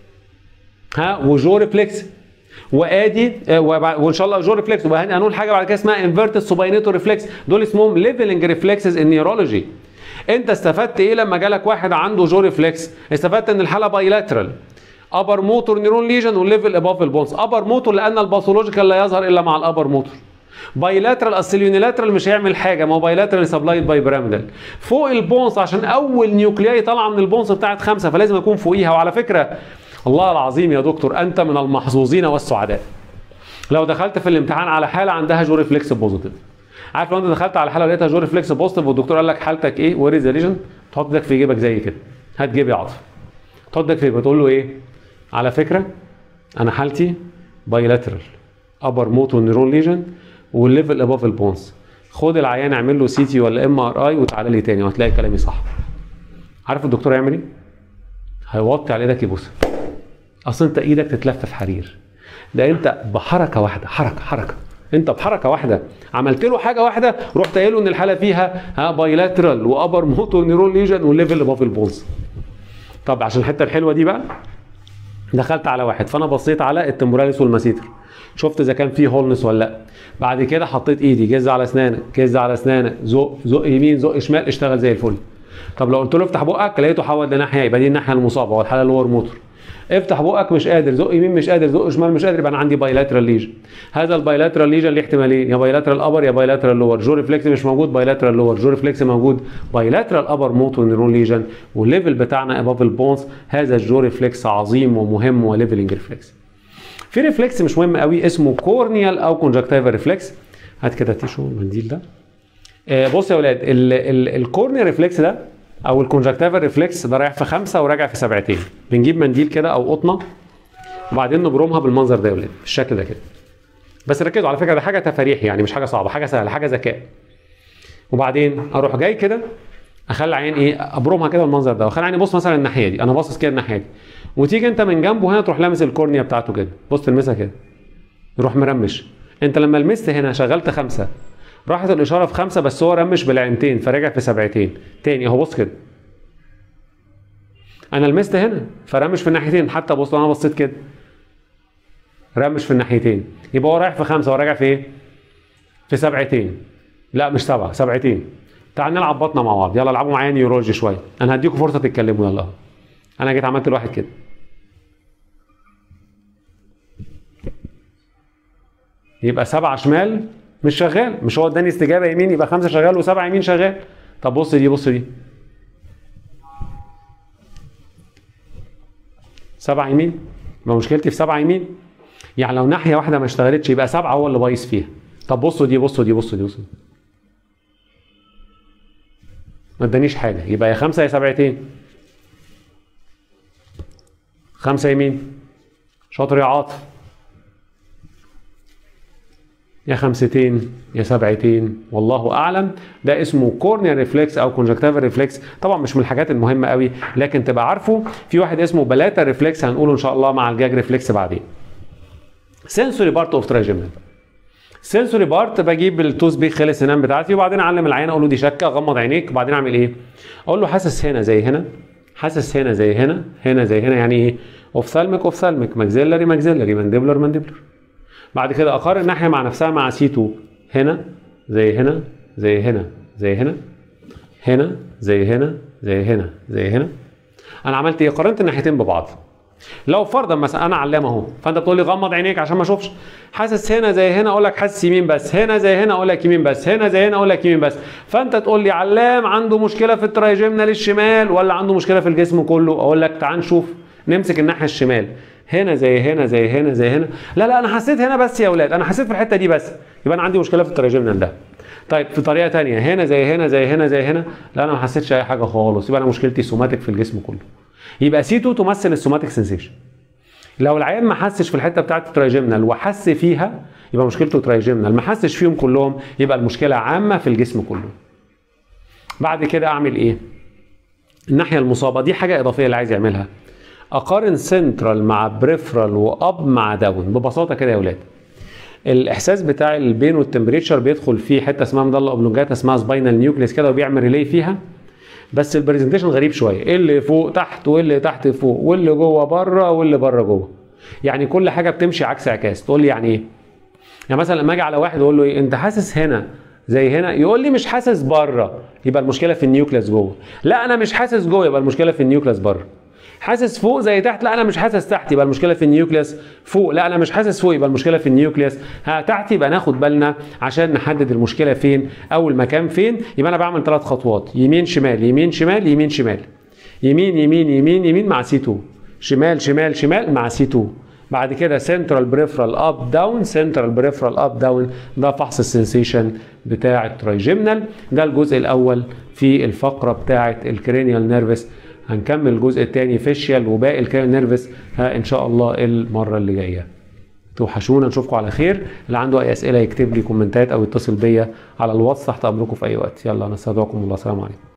ها وجو ريفلكس وادي وان شاء الله جو ريفلكس وهنقول حاجه بعد كده اسمها انفيرتد سوباينيتور ريفلكس دول اسمهم ليفلنج ريفلكسز ان نيورولوجي انت استفدت ايه لما جالك واحد عنده جو ريفلكس استفدت ان الحاله بايلاترال ابر موتور نيرون ليجن والليفل اباف البونز ابر موتور لان الباثولوجيكال لا يظهر الا مع الابر موتور بايلاترال اصل اليونيلاترال مش هيعمل حاجه ما هو بايلاترال سبلايد باي بيراميدال فوق البونز عشان اول نيوكلياي طالعه من البونز بتاعت خمسه فلازم اكون فوقيها وعلى فكره الله العظيم يا دكتور انت من المحظوظين والسعداء لو دخلت في الامتحان على حاله عندها جو ريفلكس بوزيتيف عارف لو انت دخلت على حاله لقيتها جو ريفلكس بوزيتيف والدكتور قال لك حالتك ايه وير از ليجن تحط ايدك في جيبك زي كده هات جيبي يا عاطف تحط ايدك في جيبك تقول له ايه على فكره انا حالتي بايلاترال ابر موتور نيرون ليجن والليفل اباف البونز خد العيان اعمل له سي تي ولا ام ار اي وتعالى لي تاني وهتلاقي كلامي صح عارف الدكتور هيعمل ايه هيوطي على ايدك يبوسك اصل انت ايدك تتلف في حرير ده انت بحركه واحده حركه حركه انت بحركه واحده عملت له حاجه واحده رحت قايل له ان الحاله فيها ها بايلاترال وابر موتور نيرون ليجن والليفل اباف البونز طب عشان الحته الحلوه دي بقى دخلت على واحد فانا بصيت على التمبوراليس والماسيتر شفت اذا كان فيه هولنس ولا لا بعد كده حطيت ايدي جز على اسنانك جز على اسنانك زق زق يمين زق شمال اشتغل زي الفل طب لو قلت له افتح بقك لقيته حول لناحيه يبقى دي الناحيه المصابه والحاله اللور موتور افتح بقك مش قادر زق يمين مش قادر زق شمال مش قادر يبقى انا عندي بايلاترال ليجن هذا البايلاترال ليجن ليه احتمالين يا بايلاترال ابر يا بايلاترال لور جو ريفلكس مش موجود بايلاترال لور جو ريفلكس موجود بايلاترال ابر موتور نيرون ليجن والليفل بتاعنا اباف البونز هذا الجو ريفلكس عظيم ومهم وليفلنج ريفلكس في ريفلكس مش مهم قوي اسمه كورنيال او كونجكتيفال ريفلكس هات كده تيشو المنديل ده آه، بص يا ولاد الكورنيال ريفلكس ده او الكونجكتيفال ريفلكس ده رايح في خمسه وراجع في سبعتين بنجيب منديل كده او قطنه وبعدين نبرمها بالمنظر ده يا ولاد بالشكل ده كده بس ركزوا على فكره ده حاجه تفاريح يعني مش حاجه صعبه حاجه سهله حاجه ذكاء وبعدين اروح جاي كده اخلي عين ايه ابرمها كده بالمنظر ده واخلي عيني بص مثلا الناحيه دي انا باصص كده الناحيه دي وتيجي انت من جنبه هنا تروح لامس الكورنيا بتاعته كده بص تلمسها كده يروح مرمش انت لما لمست هنا شغلت خمسه راحت الاشاره في خمسه بس هو رمش بالعينتين فرجع في سبعتين تاني اهو بص كده انا لمست هنا فرمش في الناحيتين حتى بص انا بصيت كده رمش في الناحيتين يبقى هو رايح في خمسه وراجع في ايه؟ في سبعتين لا مش سبعه سبعتين تعال نلعب بطنه مع بعض يلا العبوا معايا نيورولوجي شويه انا هديكم فرصه تتكلموا يلا انا جيت عملت لواحد كده يبقى سبعه شمال مش شغال مش هو اداني استجابه يمين يبقى خمسه شغال وسبعه يمين شغال طب بص دي بص دي سبعه يمين يبقى مشكلتي في سبعه يمين يعني لو ناحيه واحده ما اشتغلتش يبقى سبعه هو اللي بايظ فيها طب بصوا دي بصوا دي بصوا دي بصوا دي. ما ادانيش حاجه يبقى يا خمسه يا سبعتين خمسه يمين شاطر يا عاطف يا خمستين يا سبعتين والله اعلم ده اسمه كورنيال ريفلكس او كونجكتيفال ريفلكس طبعا مش من الحاجات المهمه قوي لكن تبقى عارفه في واحد اسمه بلاتا ريفلكس هنقوله ان شاء الله مع الجاج ريفلكس بعدين سنسوري بارت اوف تراجيمنال سنسوري بارت بجيب التوز بيك خلال السنان بتاعتي وبعدين اعلم العيان اقول له دي شكه غمض عينيك وبعدين اعمل ايه؟ اقول له حاسس هنا زي هنا حاسس هنا زي هنا هنا زي هنا يعني ايه؟ اوفثالميك اوفثالميك ماكسيلري ماكسيلري مانديبلر مانديبلر بعد كده اقارن ناحيه مع نفسها مع سي 2 هنا زي هنا زي هنا زي هنا هنا زي هنا زي هنا زي هنا انا عملت ايه؟ قارنت الناحيتين ببعض لو فرضا مثلا انا علام اهو فانت بتقول لي غمض عينيك عشان ما اشوفش حاسس هنا زي هنا اقول لك حاسس يمين بس هنا زي هنا اقول لك يمين بس هنا زي هنا اقول لك يمين بس فانت تقول لي علام عنده مشكله في الترايجيمنال الشمال ولا عنده مشكله في الجسم كله اقول لك تعال نشوف نمسك الناحيه الشمال هنا زي هنا زي هنا زي هنا لا لا انا حسيت هنا بس يا اولاد انا حسيت في الحته دي بس يبقى انا عندي مشكله في الترايجيمنال ده طيب في طريقه تانية هنا زي هنا زي هنا زي هنا لا انا ما حسيتش اي حاجه خالص يبقى انا مشكلتي سوماتيك في الجسم كله يبقى سي 2 تمثل السوماتيك سنسيشن لو العيان ما حسش في الحته بتاعت الترايجيمنال وحس فيها يبقى مشكلته ترايجيمنال ما حسش فيهم كلهم يبقى المشكله عامه في الجسم كله بعد كده اعمل ايه الناحيه المصابه دي حاجه اضافيه اللي عايز يعملها اقارن سنترال مع بريفرال واب مع داون ببساطه كده يا اولاد الاحساس بتاع البين والتمبريتشر بيدخل فيه حته اسمها مضله اوبلونجاتا اسمها سباينال نيوكليس كده وبيعمل ريلي فيها بس البرزنتيشن غريب شويه ايه اللي فوق تحت واللي تحت فوق واللي جوه بره واللي بره جوه يعني كل حاجه بتمشي عكس عكاس تقول لي يعني ايه يعني مثلا لما اجي على واحد اقول له ايه انت حاسس هنا زي هنا يقول لي مش حاسس بره يبقى المشكله في النيوكليس جوه لا انا مش حاسس جوه يبقى المشكله في النيوكليس بره حاسس فوق زي تحت لا انا مش حاسس تحت يبقى المشكله في النيوكليس فوق لا انا مش حاسس فوق يبقى المشكله في النيوكليس ها تحت يبقى ناخد بالنا عشان نحدد المشكله فين او المكان فين يبقى انا بعمل ثلاث خطوات يمين شمال يمين شمال يمين شمال يمين يمين يمين يمين مع سي 2 شمال شمال شمال مع سي 2 بعد كده سنترال بريفرال اب داون سنترال بريفرال اب داون ده فحص السنسيشن بتاع الترايجيمنال ده الجزء الاول في الفقره بتاعه الكرينيال نيرفس هنكمل الجزء الثاني فيشيال وباقي الكرينيال نيرفس ها ان شاء الله المره اللي جايه توحشونا نشوفكم على خير اللي عنده اي اسئله يكتب لي كومنتات او يتصل بيا على الواتس تحت امركم في اي وقت يلا نستودعكم الله السلام عليكم